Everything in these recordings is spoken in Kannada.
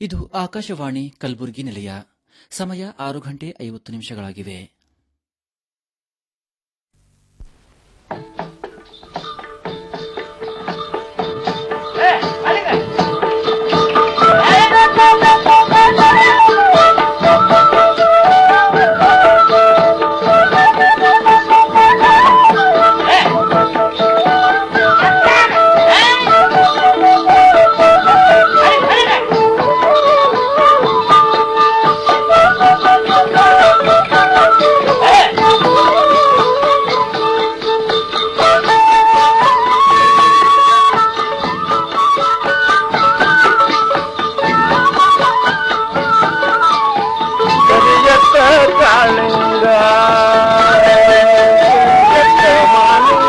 ಇದು ಆಕಾಶವಾಣಿ ಕಲಬುರಗಿ ನಿಲಯ ಸಮಯ ಆರು ಗಂಟೆ ಐವತ್ತು ನಿಮಿಷಗಳಾಗಿವೆ ಕರಿಯತ್ತ ಕಾಳಿಂಗ ಕರಿಯತ್ತ ಮಾಲಿಂಗ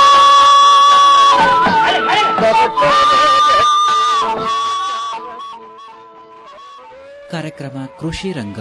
ಕಾರ್ಯಕ್ರಮ ಕೃಷಿ ರಂಗ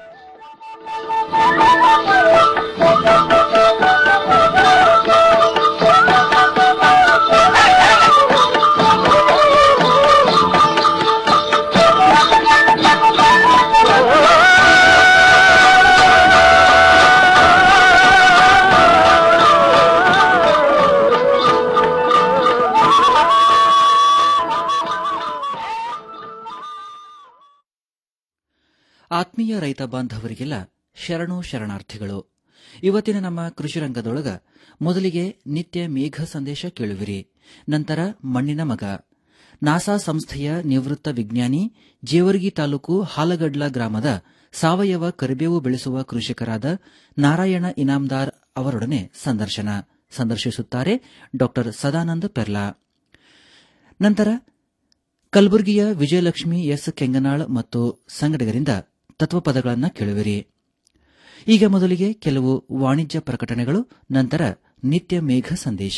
ಆತ್ಮೀಯ ರೈತ ಬಾಂಧವರಿಗೆಲ್ಲ ಶರಣು ಶರಣಾರ್ಥಿಗಳು ಇವತ್ತಿನ ನಮ್ಮ ಕೃಷಿ ರಂಗದೊಳಗ ಮೊದಲಿಗೆ ನಿತ್ಯ ಮೇಘ ಸಂದೇಶ ಕೇಳುವಿರಿ ನಂತರ ಮಣ್ಣಿನ ಮಗ ನಾಸಾ ಸಂಸ್ಥೆಯ ನಿವೃತ್ತ ವಿಜ್ಞಾನಿ ಜೇವರ್ಗಿ ತಾಲೂಕು ಹಾಲಗಡ್ಲ ಗ್ರಾಮದ ಸಾವಯವ ಕರಿಬೇವು ಬೆಳೆಸುವ ಕೃಷಿಕರಾದ ನಾರಾಯಣ ಇನಾಮ್ದಾರ್ ಅವರೊಡನೆ ಸಂದರ್ಶನ ಸಂದರ್ಶಿಸುತ್ತಾರೆ ಡಾ ಸದಾನಂದ ಪೆರ್ಲಾ ನಂತರ ಕಲಬುರಗಿಯ ವಿಜಯಲಕ್ಷ್ಮಿ ಎಸ್ ಕೆಂಗನಾಳ್ ಮತ್ತು ಸಂಗಡಿಗರಿಂದ ತತ್ವಪದಗಳನ್ನು ಕೇಳುವಿರಿ ಈಗ ಮೊದಲಿಗೆ ಕೆಲವು ವಾಣಿಜ್ಯ ಪ್ರಕಟಣೆಗಳು ನಂತರ ನಿತ್ಯ ಮೇಘ ಸಂದೇಶ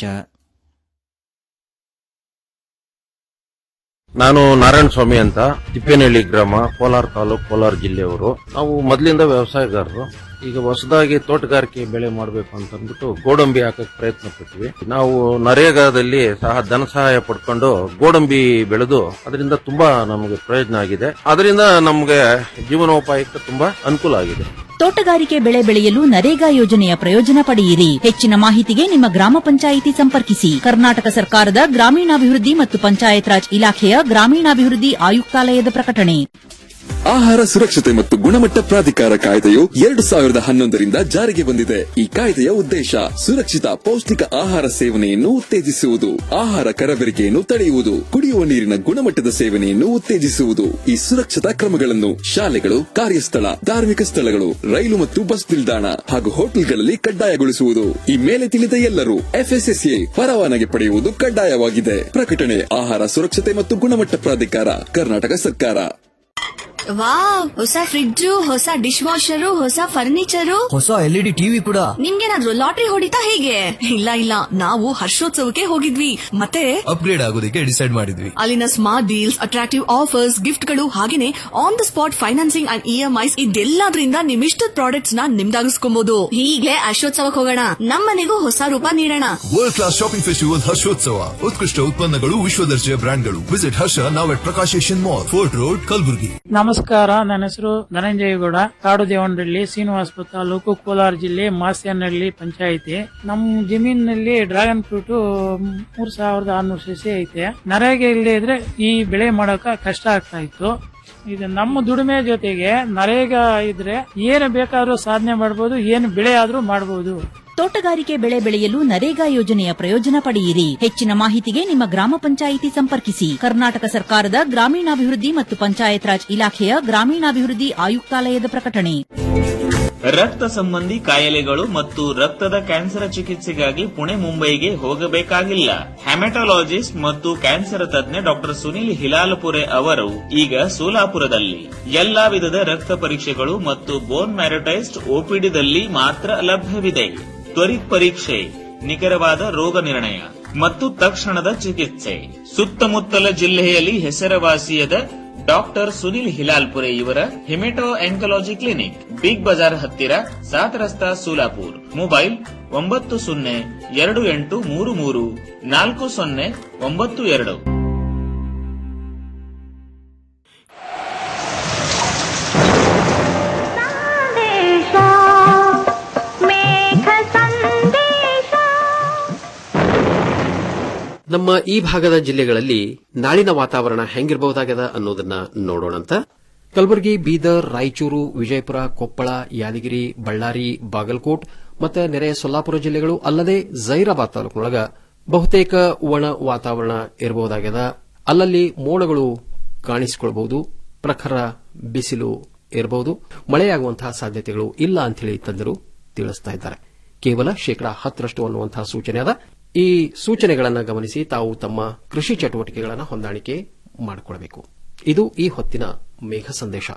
ನಾನು ನಾರಾಯಣ ಸ್ವಾಮಿ ಅಂತ ತಿಪ್ಪೇನಹಳ್ಳಿ ಗ್ರಾಮ ಕೋಲಾರ ತಾಲೂಕು ಕೋಲಾರ ಜಿಲ್ಲೆಯವರು ನಾವು ಮೊದಲಿಂದ ವ್ಯವಸಾಯಗಾರರು ಈಗ ಹೊಸದಾಗಿ ತೋಟಗಾರಿಕೆ ಬೆಳೆ ಮಾಡಬೇಕು ಅಂತ ಅಂದ್ಬಿಟ್ಟು ಗೋಡಂಬಿ ಹಾಕಕ್ ಪ್ರಯತ್ನ ಪಟ್ವಿ ನಾವು ನರೇಗಾದಲ್ಲಿ ಸಹ ಧನ ಸಹಾಯ ಪಡ್ಕೊಂಡು ಗೋಡಂಬಿ ಬೆಳೆದು ಅದರಿಂದ ತುಂಬಾ ನಮಗೆ ಪ್ರಯೋಜನ ಆಗಿದೆ ಅದರಿಂದ ನಮಗೆ ಜೀವನೋಪಾಯಕ್ಕೆ ತುಂಬಾ ಅನುಕೂಲ ಆಗಿದೆ ತೋಟಗಾರಿಕೆ ಬೆಳೆ ಬೆಳೆಯಲು ನರೇಗಾ ಯೋಜನೆಯ ಪ್ರಯೋಜನ ಪಡೆಯಿರಿ ಹೆಚ್ಚಿನ ಮಾಹಿತಿಗೆ ನಿಮ್ಮ ಗ್ರಾಮ ಪಂಚಾಯಿತಿ ಸಂಪರ್ಕಿಸಿ ಕರ್ನಾಟಕ ಸರ್ಕಾರದ ಗ್ರಾಮೀಣಾಭಿವೃದ್ಧಿ ಮತ್ತು ಪಂಚಾಯತ್ ರಾಜ್ ಇಲಾಖೆಯ ಗ್ರಾಮೀಣಾಭಿವೃದ್ಧಿ ಆಯುಕ್ತಾಲಯದ ಪ್ರಕಟಣೆ ಆಹಾರ ಸುರಕ್ಷತೆ ಮತ್ತು ಗುಣಮಟ್ಟ ಪ್ರಾಧಿಕಾರ ಕಾಯ್ದೆಯು ಎರಡು ಸಾವಿರದ ಹನ್ನೊಂದರಿಂದ ಜಾರಿಗೆ ಬಂದಿದೆ ಈ ಕಾಯ್ದೆಯ ಉದ್ದೇಶ ಸುರಕ್ಷಿತ ಪೌಷ್ಟಿಕ ಆಹಾರ ಸೇವನೆಯನ್ನು ಉತ್ತೇಜಿಸುವುದು ಆಹಾರ ಕರಬೇರಿಕೆಯನ್ನು ತಡೆಯುವುದು ಕುಡಿಯುವ ನೀರಿನ ಗುಣಮಟ್ಟದ ಸೇವನೆಯನ್ನು ಉತ್ತೇಜಿಸುವುದು ಈ ಸುರಕ್ಷತಾ ಕ್ರಮಗಳನ್ನು ಶಾಲೆಗಳು ಕಾರ್ಯಸ್ಥಳ ಧಾರ್ಮಿಕ ಸ್ಥಳಗಳು ರೈಲು ಮತ್ತು ಬಸ್ ನಿಲ್ದಾಣ ಹಾಗೂ ಹೋಟೆಲ್ಗಳಲ್ಲಿ ಕಡ್ಡಾಯಗೊಳಿಸುವುದು ಈ ಮೇಲೆ ತಿಳಿದ ಎಲ್ಲರೂ ಎಫ್ಎಸ್ಎಸ್ಎ ಪರವಾನಗಿ ಪಡೆಯುವುದು ಕಡ್ಡಾಯವಾಗಿದೆ ಪ್ರಕಟಣೆ ಆಹಾರ ಸುರಕ್ಷತೆ ಮತ್ತು ಗುಣಮಟ್ಟ ಪ್ರಾಧಿಕಾರ ಕರ್ನಾಟಕ ಸರ್ಕಾರ ವಾವ್ ಹೊಸ ಫ್ರಿಡ್ಜ್ ಹೊಸ ಡಿಶ್ ವಾಷರ್ ಹೊಸ ಫರ್ನಿಚರು ಹೊಸ ಎಲ್ ಇಡಿ ಟಿವಿ ಕೂಡ ನಿಮ್ಗೇನಾದ್ರೂ ಲಾಟ್ರಿ ಹೊಡಿತಾ ಹೇಗೆ ಇಲ್ಲ ಇಲ್ಲ ನಾವು ಹರ್ಷೋತ್ಸವಕ್ಕೆ ಹೋಗಿದ್ವಿ ಮತ್ತೆ ಅಪ್ಗ್ರೇಡ್ ಆಗೋದಕ್ಕೆ ಡಿಸೈಡ್ ಮಾಡಿದ್ವಿ ಅಲ್ಲಿನ smart deals attractive offers gift ಗಳು ಹಾಗೇನೆ on the spot financing and EMIs ಇದೆಲ್ಲದ್ರಿಂದ ನಿಮ್ ಇಷ್ಟದ ಪ್ರಾಡಕ್ಟ್ಸ್ ನ ನಿಮ್ದಾಗಿಸ್ಕೊಬಹುದು ಹೀಗೆ ಹರ್ಷೋತ್ಸವಕ್ಕೆ ಹೋಗೋಣ ನಮ್ಮನೆಗೂ ಹೊಸ ರೂಪ ನೀಡೋಣ ವರ್ಲ್ಡ್ ಕ್ಲಾಸ್ ಶಾಪಿಂಗ್ ಫೆಸ್ಟಿವಲ್ ಹರ್ಷೋತ್ಸವ ಉತ್ಕೃಷ್ಟ ಉತ್ಪನ್ನಗಳು ವಿಶ್ವದರ್ಜೆಯ ಬ್ರ್ಯಾಂಡ್ಗಳು visit Harsha now at Prakash Asian Mall Fort Road Kalaburagi ನಮಸ್ಕಾರ ನನ್ನ ಹೆಸರು ಧನಂಜಯಗೌಡ ಕಾಡುದೇವನಹಳ್ಳಿ ಶ್ರೀನಿವಾಸಪುರ ತಾಲೂಕು ಕೋಲಾರ ಜಿಲ್ಲೆ ಮಾಸ್ಯನಹಳ್ಳಿ ಪಂಚಾಯಿತಿ ನಮ್ಮ ಜಮೀನಿನಲ್ಲಿ ಡ್ರ್ಯಾಗನ್ ಫ್ರೂಟ್ ಮೂರ್ ಸಾವಿರದ ಆರ್ನೂರು ಸಸಿ ಐತೆ ನರೇಗೆ ಇಲ್ಲದೆ ಇದ್ರೆ ಈ ಬೆಳೆ ಮಾಡಕ ಕಷ್ಟ ಆಗ್ತಾ ಇತ್ತು ಇದು ನಮ್ಮ ದುಡಿಮೆ ಜೊತೆಗೆ ನರೇಗ ಇದ್ರೆ ಏನು ಬೇಕಾದ್ರೂ ಸಾಧನೆ ಮಾಡಬಹುದು ಏನು ಬೆಳೆ ಆದ್ರೂ ಮಾಡಬಹುದು ತೋಟಗಾರಿಕೆ ಬೆಳೆ ಬೆಳೆಯಲು ನರೇಗಾ ಯೋಜನೆಯ ಪ್ರಯೋಜನ ಪಡೆಯಿರಿ ಹೆಚ್ಚಿನ ಮಾಹಿತಿಗೆ ನಿಮ್ಮ ಗ್ರಾಮ ಪಂಚಾಯಿತಿ ಸಂಪರ್ಕಿಸಿ ಕರ್ನಾಟಕ ಸರ್ಕಾರದ ಗ್ರಾಮೀಣಾಭಿವೃದ್ಧಿ ಮತ್ತು ಪಂಚಾಯತ್ ರಾಜ್ ಇಲಾಖೆಯ ಗ್ರಾಮೀಣಾಭಿವೃದ್ಧಿ ಆಯುಕ್ತಾಲಯದ ಪ್ರಕಟಣೆ ರಕ್ತ ಸಂಬಂಧಿ ಕಾಯಿಲೆಗಳು ಮತ್ತು ರಕ್ತದ ಕ್ಯಾನ್ಸರ್ ಚಿಕಿತ್ಸೆಗಾಗಿ ಪುಣೆ ಮುಂಬೈಗೆ ಹೋಗಬೇಕಾಗಿಲ್ಲ ಹೆಮಟಾಲಜಿಸ್ಟ್ ಮತ್ತು ಕ್ಯಾನ್ಸರ್ ತಜ್ಞ ಡಾಕ್ಟರ್ ಸುನಿಲ್ ಹಿಲಾಲಪುರೆ ಅವರು ಈಗ ಸೋಲಾಪುರದಲ್ಲಿ ಎಲ್ಲಾ ವಿಧದ ರಕ್ತ ಪರೀಕ್ಷೆಗಳು ಮತ್ತು ಬೋನ್ ಮ್ಯಾರಟೈಸ್ಡ್ ಓಪಿಡಿದಲ್ಲಿ ಮಾತ್ರ ಲಭ್ಯವಿದೆ ತ್ವರಿತ್ ಪರೀಕ್ಷೆ ನಿಖರವಾದ ರೋಗ ನಿರ್ಣಯ ಮತ್ತು ತಕ್ಷಣದ ಚಿಕಿತ್ಸೆ ಸುತ್ತಮುತ್ತಲ ಜಿಲ್ಲೆಯಲ್ಲಿ ಹೆಸರುವಾಸಿಯಾದ ಡಾಕ್ಟರ್ ಸುನಿಲ್ ಹಿಲಾಲ್ಪುರೆ ಇವರ hemato oncology clinic Big Bazaar ಹತ್ತಿರ ಸಾತ್ ರಸ್ತಾ ಸೋಲಾಪುರ್ ಮೊಬೈಲ್ ಒಂಬತ್ತು ಸೊನ್ನೆ ಎರಡು ಎಂಟು ಮೂರು ಮೂರು ನಾಲ್ಕು ಸೊನ್ನೆ ಒಂಬತ್ತು ಎರಡು ನಮ್ಮ ಈ ಭಾಗದ ಜಿಲ್ಲೆಗಳಲ್ಲಿ ನಾಳಿನ ವಾತಾವರಣ ಹೆಂಗಿರಬಹುದಾಗದ ಅನ್ನೋದನ್ನ ನೋಡೋಣಂತ ಕಲಬುರಗಿ ಬೀದರ್ ರಾಯಚೂರು ವಿಜಯಪುರ ಕೊಪ್ಪಳ ಯಾದಗಿರಿ ಬಳ್ಳಾರಿ ಬಾಗಲಕೋಟ್ ಮತ್ತು ನೆರೆಯ ಸೊಲ್ಲಾಪುರ ಜಿಲ್ಲೆಗಳು ಅಲ್ಲದೆ ಜೈರಾಬಾದ್ ತಾಲೂಕಿನೊಳಗ ಬಹುತೇಕ ಒಣ ವಾತಾವರಣ ಇರಬಹುದಾಗ್ಯದ ಅಲ್ಲಲ್ಲಿ ಮೋಡಗಳು ಕಾಣಿಸಿಕೊಳ್ಳಬಹುದು ಪ್ರಖರ ಬಿಸಿಲು ಇರಬಹುದು ಮಳೆಯಾಗುವಂತಹ ಸಾಧ್ಯತೆಗಳು ಇಲ್ಲ ಅಂತೇಳಿ ತಜ್ಞರು ತಿಳಿಸ್ತಾ ಇದ್ದಾರೆ ಕೇವಲ ಶೇಕಡಾ ಹತ್ತರಷ್ಟು ಅನ್ನುವಂತಹ ಸೂಚನೆ ಅದ ಈ ಸೂಚನೆಗಳನ್ನು ಗಮನಿಸಿ ತಾವು ತಮ್ಮ ಕೃಷಿ ಚಟುವಟಿಕೆಗಳನ್ನು ಹೊಂದಾಣಿಕೆ ಮಾಡಿಕೊಳ್ಳಬೇಕು ಇದು ಈ ಹೊತ್ತಿನ ಮೇಘ ಸಂದೇಶ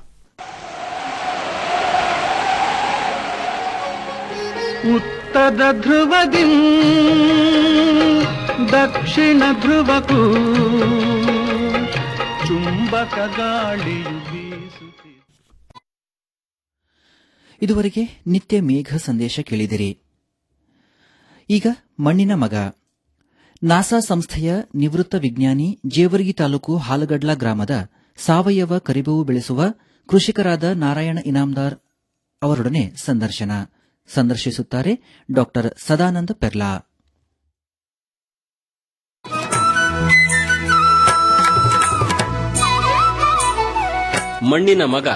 ಉತ್ತರ ಧ್ರುವದಿ ದಕ್ಷಿಣ ಧ್ರುವಕ್ಕೂ ಚುಂಬಕ ಗಾಳಿಯು ಬೀಸುತ್ತಿದೆ ಇದುವರೆಗೆ ನಿತ್ಯ ಮೇಘ ಸಂದೇಶ ಕೇಳಿದಿರಿ ಈಗ ಮಣ್ಣಿನ ಮಗ ನಾಸಾ ಸಂಸ್ಥೆಯ ನಿವೃತ್ತ ವಿಜ್ಞಾನಿ ಜೇವರ್ಗಿ ತಾಲೂಕು ಹಾಲಗಡ್ಲ ಗ್ರಾಮದ ಸಾವಯವ ಕರಿಬೇವು ಬೆಳೆಸುವ ಕೃಷಿಕರಾದ ನಾರಾಯಣ ಇನಾಮ್ದಾರ್ ಅವರೊಡನೆ ಸಂದರ್ಶನ ಸಂದರ್ಶಿಸುತ್ತಾರೆ ಡಾ ಸದಾನಂದ ಪೆರ್ಲಾ ಮಣ್ಣಿನ ಮಗ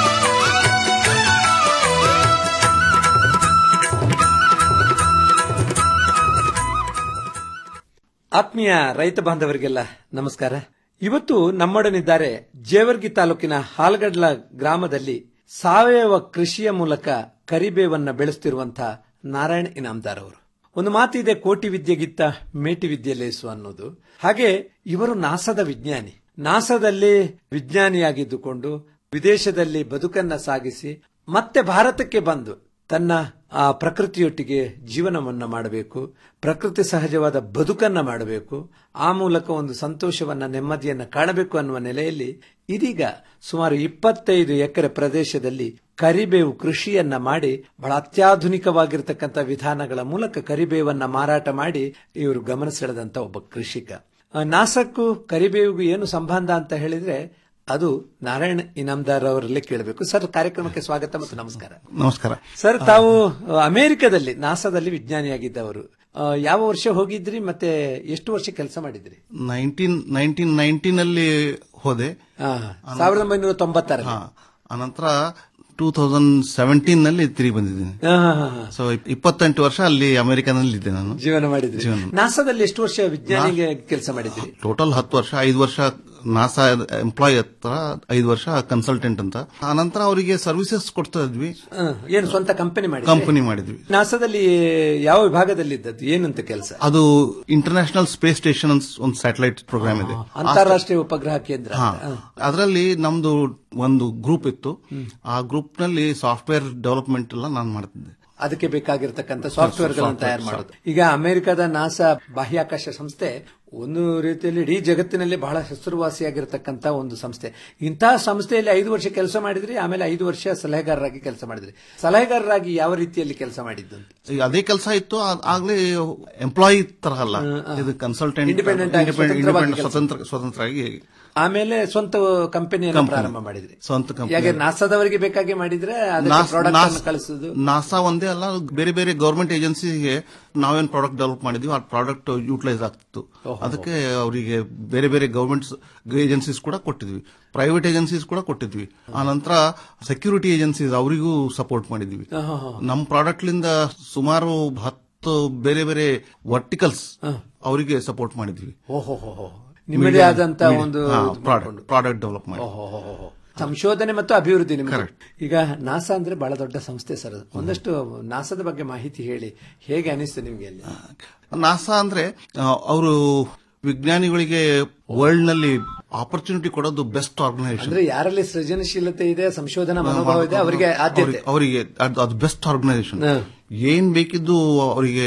ಆತ್ಮೀಯ ರೈತ ಬಾಂಧವರಿಗೆಲ್ಲ ನಮಸ್ಕಾರ ಇವತ್ತು ನಮ್ಮೊಡನಿದ್ದಾರೆ ಜೇವರ್ಗಿ ತಾಲೂಕಿನ ಹಾಲಗಡ್ಲ ಗ್ರಾಮದಲ್ಲಿ ಸಾವಯವ ಕೃಷಿಯ ಮೂಲಕ ಕರಿಬೇವನ್ನ ಬೆಳೆಸುತ್ತಿರುವಂತಹ ನಾರಾಯಣ್ ಇನಾಮ್ದಾರ್ ಅವರು ಒಂದು ಮಾತಿದೆ ಕೋಟಿ ವಿದ್ಯೆಗಿತ್ತ ಮೇಟಿ ವಿದ್ಯೆ ಲೇಸು ಅನ್ನೋದು ಹಾಗೆ ಇವರು ನಾಸದ ವಿಜ್ಞಾನಿ ನಾಸದಲ್ಲಿ ವಿಜ್ಞಾನಿಯಾಗಿದ್ದುಕೊಂಡು ವಿದೇಶದಲ್ಲಿ ಬದುಕನ್ನ ಸಾಗಿಸಿ ಮತ್ತೆ ಭಾರತಕ್ಕೆ ಬಂದು ತನ್ನ ಆ ಪ್ರಕೃತಿಯೊಟ್ಟಿಗೆ ಜೀವನವನ್ನ ಮಾಡಬೇಕು ಪ್ರಕೃತಿ ಸಹಜವಾದ ಬದುಕನ್ನ ಮಾಡಬೇಕು ಆ ಮೂಲಕ ಒಂದು ಸಂತೋಷವನ್ನ ನೆಮ್ಮದಿಯನ್ನ ಕಾಣಬೇಕು ಅನ್ನುವ ನೆಲೆಯಲ್ಲಿ ಇದೀಗ ಸುಮಾರು ಇಪ್ಪತ್ತೈದು ಎಕರೆ ಪ್ರದೇಶದಲ್ಲಿ ಕರಿಬೇವು ಕೃಷಿಯನ್ನ ಮಾಡಿ ಬಹಳ ಅತ್ಯಾಧುನಿಕವಾಗಿರ್ತಕ್ಕಂಥ ವಿಧಾನಗಳ ಮೂಲಕ ಕರಿಬೇವನ್ನ ಮಾರಾಟ ಮಾಡಿ ಇವರು ಗಮನ ಸೆಳೆದಂತ ಒಬ್ಬ ಕೃಷಿಕ ಆ, ನಾಸಕ್ಕೂ ಕರಿಬೇವಿಗೂ ಏನು ಸಂಬಂಧ ಅಂತ ಹೇಳಿದ್ರೆ ಅದು ನಾರಾಯಣ್ ಇನಾಮ್ದಾರ್ ಅವರಲ್ಲಿ ಕೇಳಬೇಕು ಸರ್ ಕಾರ್ಯಕ್ರಮಕ್ಕೆ ಸ್ವಾಗತ ಮತ್ತು ನಮಸ್ಕಾರ ನಮಸ್ಕಾರ ಸರ್ ತಾವು ಅ, ಅಮೆರಿಕದಲ್ಲಿ ನಾಸಾದಲ್ಲಿ ವಿಜ್ಞಾನಿಯಾಗಿದ್ದವರು ಅ, ಯಾವ ವರ್ಷ ಹೋಗಿದ್ರಿ ಮತ್ತೆ ಎಷ್ಟು ವರ್ಷ ಕೆಲಸ ಮಾಡಿದ್ರಿ ನೈನ್ಟೀನ್ ನೈನ್ಟೀನ್ ನೈನ್ಟೀನಲ್ಲಿ ಹೋದೆ ಆ, ಸಾವಿರದ ಒಂಬೈನೂರ ತೊಂಬತ್ತರ ಹಾ ಅನಂತರ ಟೂ ತೌಸಂಡ್ ಸೆವೆಂಟೀನ್ ನಲ್ಲಿ ತಿರುಗಿ ಬಂದಿದ್ದೀನಿ ಸೊ ಇಪ್ಪತ್ತೆಂಟು ವರ್ಷ ಅಲ್ಲಿ ಅಮೆರಿಕನಲ್ಲಿ ಇದ್ದೆ ನಾನು ಜೀವನ ಮಾಡಿದ್ರಿ ಜೀವನ ನಾಸಾದಲ್ಲಿ ಎಷ್ಟು ವರ್ಷ ವಿಜ್ಞಾನಿಗೆ ಕೆಲಸ ಮಾಡಿದ್ರಿ ಟೋಟಲ್ ಹತ್ತು ವರ್ಷ ಐದು ವರ್ಷ ನಾಸಾ ಎಂಪ್ಲಾಯ್ ಹತ್ರ ಐದು ವರ್ಷ ಕನ್ಸಲ್ಟೆಂಟ್ ಅಂತ ಆನಂತರ ಅವರಿಗೆ ಸರ್ವಿಸಸ್ ಕೊಡ್ತಾ ಇದ್ವಿ ಆ, ಏನು ಸ್ವಂತ ಕಂಪನಿ ಮಾಡಿ ಕಂಪನಿ ಮಾಡಿದ್ವಿ ನಾಸಾದಲ್ಲಿ ಯಾವ ವಿಭಾಗದಲ್ಲಿ ಇದ್ದದ್ದು ಏನಂತ ಕೆಲಸ ಅದು ಇಂಟರ್ನ್ಯಾಷನಲ್ ಸ್ಪೇಸ್ ಸ್ಟೇಷನ್ ಒಂದು ಸ್ಯಾಟಲೈಟ್ ಪ್ರೋಗ್ರಾಮ್ ಇದೆ ಅಂತಾರಾಷ್ಟ್ರೀಯ ಉಪಗ್ರಹ ಕೇಂದ್ರ ಹಾ ಅಂತ. ಅದರಲ್ಲಿ ನಮ್ದು ಒಂದು ಗ್ರೂಪ್ ಇತ್ತು ಆ ಗ್ರೂಪ್ ನಲ್ಲಿ ಸಾಫ್ಟ್ವೇರ್ ಡೆವಲಪ್ಮೆಂಟ್ ಎಲ್ಲ ನಾನು ಮಾಡ್ತಿದ್ದೆ ಅದಕ್ಕೆ ಬೇಕಾಗಿರ್ತಕ್ಕಂಥ ಸಾಫ್ಟ್ವೇರ್ ಗಳನ್ನು Software, ತಯಾರು ಮಾಡೋದು ಈಗ ಅಮೆರಿಕದ ನಾಸಾ ಬಾಹ್ಯಾಕಾಶ ಸಂಸ್ಥೆ ಒಂದು ರೀತಿಯಲ್ಲಿ ಇಡೀ ಜಗತ್ತಿನಲ್ಲಿ ಬಹಳ ಹೆಸರುವಾಸಿಯಾಗಿರ್ತಕ್ಕಂಥ ಒಂದು ಸಂಸ್ಥೆ ಇಂತಹ ಸಂಸ್ಥೆಯಲ್ಲಿ ಐದು ವರ್ಷ ಕೆಲಸ ಮಾಡಿದ್ರಿ ಆಮೇಲೆ ಐದು ವರ್ಷ ಸಲಹೆಗಾರರಾಗಿ ಕೆಲಸ ಮಾಡಿದ್ರಿ ಸಲಹೆಗಾರರಾಗಿ ಯಾವ ರೀತಿಯಲ್ಲಿ ಕೆಲಸ ಮಾಡಿದ್ದು ಅಂತ? ಈಗ ಅದೇ ಕೆಲಸ ಇತ್ತು ಆ- ಆಗ್ಲೇ ಎಂಪ್ಲಾಯಿ ತರ ಅಲ್ಲ ಇದು ಕನ್ಸಲ್ಟೆಂಟ್ Independent ಆಗಿ ಸ್ವತಂತ್ರವಾಗಿ ಕೆಲ್ಸ. ಸ್ವತಂತ್ರ ಸ್ವತಂತ್ರವಾಗಿ ಆಮೇಲೆ ಸ್ವಂತ ಕಂಪನಿಯನ್ನು Company. ಪ್ರಾರಂಭ ಮಾಡಿದ್ರಿ ಸ್ವಂತ company. ಯಾಕೆ ನಾಸಾದವರಿಗೆ ಬೇಕಾಗಿ ಮಾಡಿದ್ರೆ ಅದಕ್ಕೆ ನಾಸ್- ಪ್ರಾಡಕ್ಟ್ ನಾಸ್- ಅನ್ನು ಕಳಿಸುದು ನಾಸಾ ಒಂದೇ ಅಲ್ಲ ಬೇರೆ ಬೇರೆ ಗವರ್ಮೆಂಟ್ ಏಜೆನ್ಸಿಗೆ ನಾವೇನ್ ಪ್ರಾಡಕ್ಟ್ ಡೆವಲಪ್ ಮಾಡಿದ್ವಿ ಆ ಪ್ರಾಡಕ್ಟ್ ಯೂಟಿಲೈಸ್ ಆಗ್ತಿತ್ತು ಅದಕ್ಕೆ ಅವರಿಗೆ ಬೇರೆ ಬೇರೆ ಗವರ್ಮೆಂಟ್ ಏಜೆನ್ಸೀಸ್ ಕೂಡ ಕೊಟ್ಟಿದ್ವಿ ಪ್ರೈವೇಟ್ ಏಜೆನ್ಸೀಸ್ ಕೂಡ ಕೊಟ್ಟಿದ್ವಿ ಆ ನಂತರ ಸೆಕ್ಯೂರಿಟಿ ಏಜೆನ್ಸೀಸ್ ಅವರಿಗೂ ಸಪೋರ್ಟ್ ಮಾಡಿದ್ವಿ ನಮ್ಮ ಪ್ರಾಡಕ್ಟ್ ಲಿಂದ ಸುಮಾರು ಹತ್ತು ಬೇರೆ ಬೇರೆ ವರ್ಟಿಕಲ್ಸ್ ಅವರಿಗೆ ಸಪೋರ್ಟ್ ಮಾಡಿದ್ವಿ ಓಹೋ ನಿಮ್ಮದೇ ಆದಂತ ಒಂದು ಇದು ಮಾಡ್ಕೊಂಡು. ಪ್ರಾಡಕ್ಟ್ ಡೆವಲಪ್ ಮಾಡಿ ಓಹೋಹೋಹೋ. ಸಂಶೋಧನೆ ಮತ್ತು ಅಭಿವೃದ್ಧಿ ನಿಮ್ಗೆ ಈಗ ನಾಸಾ ಅಂದ್ರೆ ಬಹಳ ದೊಡ್ಡ ಸಂಸ್ಥೆ ಸರ್ ಅದು. ಒಂದಷ್ಟು ನಾಸಾದ ಬಗ್ಗೆ ಮಾಹಿತಿ ಹೇಳಿ ಹೇಗೆ ಅನಿಸ್ತು ನಿಮ್ಗೆ ಅಲ್ಲಿ ನಾಸಾ ಅಂದ್ರೆ ಅವರು ವಿಜ್ಞಾನಿಗಳಿಗೆ ವರ್ಲ್ಡ್ ನಲ್ಲಿ ಆಪರ್ಚುನಿಟಿ ಕೊಡೋದು ಬೆಸ್ಟ್ ಆರ್ಗನೈಸೇಷನ್ ಅಂದ್ರೆ ಯಾರಲ್ಲಿ ಸೃಜನಶೀಲತೆ ಇದೆ ಸಂಶೋಧನಾ ಮನೋಭಾವ ಇದೆ ಅವರಿಗೆ ಆದ್ಯತೆ ಅವರಿಗೆ ಅದು- ಅದು ಬೆಸ್ಟ್ ಆರ್ಗನೈಸೇಷನ್ ಏನ್ ಬೇಕಿದ್ದು ಅವರಿಗೆ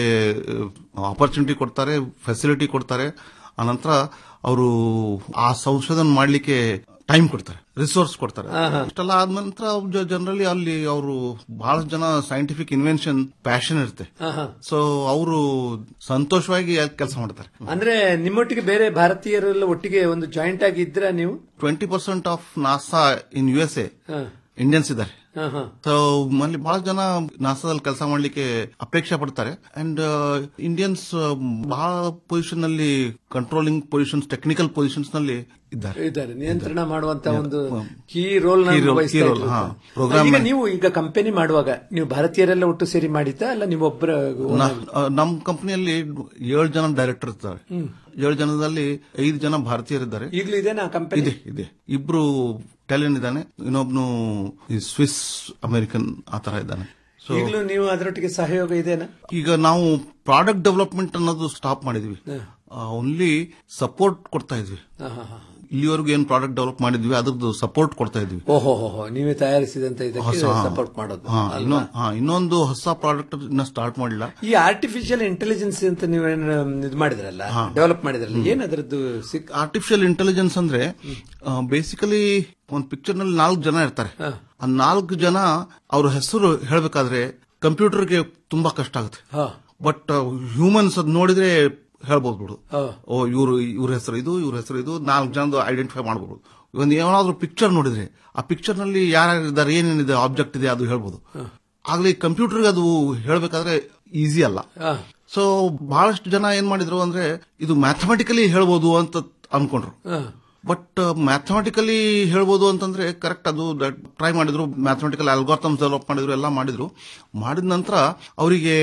ಆಪರ್ಚುನಿಟಿ ಕೊಡ್ತಾರೆ ಫೆಸಿಲಿಟಿ ಕೊಡ್ತಾರೆ ಆನಂತರ ಅವರು ಆ ಸಂಶೋಧನೆ ಮಾಡ್ಲಿಕ್ಕೆ ಟೈಮ್ ಕೊಡ್ತಾರೆ ರಿಸೋರ್ಸ್ ಕೊಡ್ತಾರೆ ಇಷ್ಟೆಲ್ಲ ಆದ ನಂತರ ಜನರಲಿ ಅಲ್ಲಿ ಅವರು ಬಹಳಷ್ಟು ಜನ ಸೈಂಟಿಫಿಕ್ ಇನ್ವೆನ್ಷನ್ ಪ್ಯಾಷನ್ ಇರುತ್ತೆ ಸೊ ಅವರು ಸಂತೋಷವಾಗಿ ಕೆಲಸ ಮಾಡ್ತಾರೆ ಅಂದ್ರೆ ನಿಮ್ಮೊಟ್ಟಿಗೆ ಬೇರೆ ಭಾರತೀಯರೆಲ್ಲ ಒಟ್ಟಿಗೆ ಒಂದು ಜಾಯಿಂಟ್ ಆಗಿ ಇದ್ರ ನೀವು twenty percent of NASA in U S A Indians ಇದ್ದಾರೆ ಹಾ, ಹಾ. ಸೊ ಅಲ್ಲಿ ಬಹಳ ಜನ ನಾಸಾದಲ್ಲಿ ಕೆಲಸ ಮಾಡ್ಲಿಕ್ಕೆ ಅಪೇಕ್ಷೆ ಪಡ್ತಾರೆ ಅಂಡ್ ಇಂಡಿಯನ್ಸ್ ಬಹಳ ಪೊಸಿಷನ್ ನಲ್ಲಿ ಕಂಟ್ರೋಲಿಂಗ್ ಪೊಸಿಷನ್ಸ್ ಟೆಕ್ನಿಕಲ್ ಪೊಸಿಷನ್ಸ್ ನಲ್ಲಿ ಇದ್ದಾರೆ ಇದ್ದಾರೆ ನಿಯಂತ್ರಣ ಮಾಡುವಂತ ಒಂದು key role Key role, key role, ಹಾ. Program ಈಗ man. ನೀವು ಈಗ ಕಂಪನಿ ಮಾಡುವಾಗ ನೀವು ಭಾರತೀಯರೆಲ್ಲ ಒಟ್ಟು ಸೇರಿ ಮಾಡಿದ್ದ ಅಲ್ಲ ನೀವು ಒಬ್ಬರ ನಮ್ಮ ಕಂಪನಿಯಲ್ಲಿ ಏಳು ಜನ ಡೈರೆಕ್ಟರ್ ಇರ್ತಾರೆ ಹ್ಮ್. ಏಳು ಜನದಲ್ಲಿ ಐದು ಜನ ಭಾರತೀಯರಿದ್ದಾರೆ ಈಗಲೂ ಇದೇನಾ ಕಂಪನಿ ಇದೆ ಇದೆ ಇಬ್ರು ಇಟಾಲಿಯನ್ ಇದ್ದಾನೆ ಇನ್ನೊಬ್ನು ಈ ಸ್ವಿಸ್ ಅಮೆರಿಕನ್ ಆ ತರ ಇದ್ದಾನೆ ಸೊ ಈಗಲೂ ನೀವು ಅದರೊಟ್ಟಿಗೆ ಸಹಯೋಗ ಇದೆನಾ ಈಗ ನಾವು ಪ್ರಾಡಕ್ಟ್ ಡೆವಲಪ್ಮೆಂಟ್ ಅನ್ನೋದು ಸ್ಟಾಪ್ ಮಾಡಿದ್ವಿ ಓನ್ಲಿ ಸಪೋರ್ಟ್ ಕೊಡ್ತಾ ಇದ್ವಿ ಹಾ, ಹಾ, ಹಾ. ಇಲ್ಲಿವರೆಗೂ ಏನ್ ಪ್ರಾಡಕ್ಟ್ ಡೆವಲಪ್ ಮಾಡಿದ್ವಿ ಅದ್ರದ್ದು ಸಪೋರ್ಟ್ ಕೊಡ್ತಾ ಇದ್ವಿ ಓಹೋ ಹೋ ಹೋ ನೀವೇ ತಯಾರಿಸಿದಂತ ಇದಕ್ಕೆ ಹೊಸ ಹಾ. ಸಪೋರ್ಟ್ ಮಾಡೋದು ಹಾ, ಅಲ್ವಾ? ಇನ್ನೊಂದ್- ಹಾ, ಇನ್ನೊಂದು ಹೊಸ ಪ್ರಾಡಕ್ಟ್ ಇನ್ನ ಸ್ಟಾರ್ಟ್ ಮಾಡಿಲ್ಲ ಈ ಆರ್ಟಿಫಿಷಿಯಲ್ ಇಂಟೆಲಿಜೆನ್ಸ್ ಅಂತ ನೀವೇನು ಇದು ಮಾಡಿದ್ರಲ್ಲ ಹಾ. ಡೆವಲಪ್ ಮಾಡಿದ್ರಲ್ಲ ಏನ್ ಅದರದ್ದು ಸಿಕ್ ಆರ್ಟಿಫಿಷಿಯಲ್ ಇಂಟೆಲಿಜೆನ್ಸ್ ಅಂದ್ರೆ ಬೇಸಿಕಲಿ ಒಂದು ಪಿಕ್ಚರ್ ನಲ್ಲಿ ನಾಲ್ಕು ಜನ ಇರ್ತಾರೆ ಆ ನಾಲ್ಕು ಜನ ಅವ್ರ ಹೆಸರು ಹೇಳ್ಬೇಕಾದ್ರೆ ಕಂಪ್ಯೂಟರ್ಗೆ ತುಂಬಾ ಕಷ್ಟ ಆಗುತ್ತೆ ಹಾ. ಬಟ್ ಹ್ಯೂಮನ್ಸ್ ಅದ್ ನೋಡಿದ್ರೆ ಹೇಳ್ಬೋದು ಬಿಡು ಹಾ. ಓ ಇವ್ರು ಇವ್ರ ಹೆಸರು ಇದು ಇವ್ರ ಹೆಸರು ಇದು ನಾಲ್ಕು ಜನದು ಐಡೆಂಟಿಫೈ ಮಾಡಬಹುದು ಒಂದು ಏನಾದ್ರು ಪಿಕ್ಚರ್ ನೋಡಿದ್ರೆ ಆ ಪಿಕ್ಚರ್ ನಲ್ಲಿ ಯಾರ್ಯಾರಿದ್ದಾರೆ ಏನೇನಿದೆ ಆಬ್ಜೆಕ್ಟ್ ಇದೆ ಅದು ಹೇಳ್ಬೋದು ಆಗ್ಲಿ ಕಂಪ್ಯೂಟರ್ಗೆ ಅದು ಹೇಳ್ಬೇಕಾದ್ರೆ ಈಸಿ ಅಲ್ಲ ಹಾ. ಸೊ ಬಹಳಷ್ಟು ಜನ ಏನ್ ಮಾಡಿದ್ರು ಅಂದ್ರೆ ಇದು ಮ್ಯಾಥಮೆಟಿಕಲಿ ಹೇಳ್ಬೋದು ಅಂತ ಅನ್ಕೊಂಡ್ರು ಹಾ. ಬಟ್ ಮ್ಯಾಥಮೆಟಿಕಲಿ ಹೇಳ್ಬೋದು ಅಂತಂದ್ರೆ ಕರೆಕ್ಟ್ ಅದು ಟ್ರೈ ಮಾಡಿದ್ರು ಮ್ಯಾಥಮೆಟಿಕಲ್ ಅಲ್ಗಾರ್ಥಮ್ಸ್ ಡೆವಲಪ್ ಮಾಡಿದ್ರು ಎಲ್ಲ ಮಾಡಿದ್ರು ಮಾಡಿದ ನಂತರ ಅವರಿಗೆ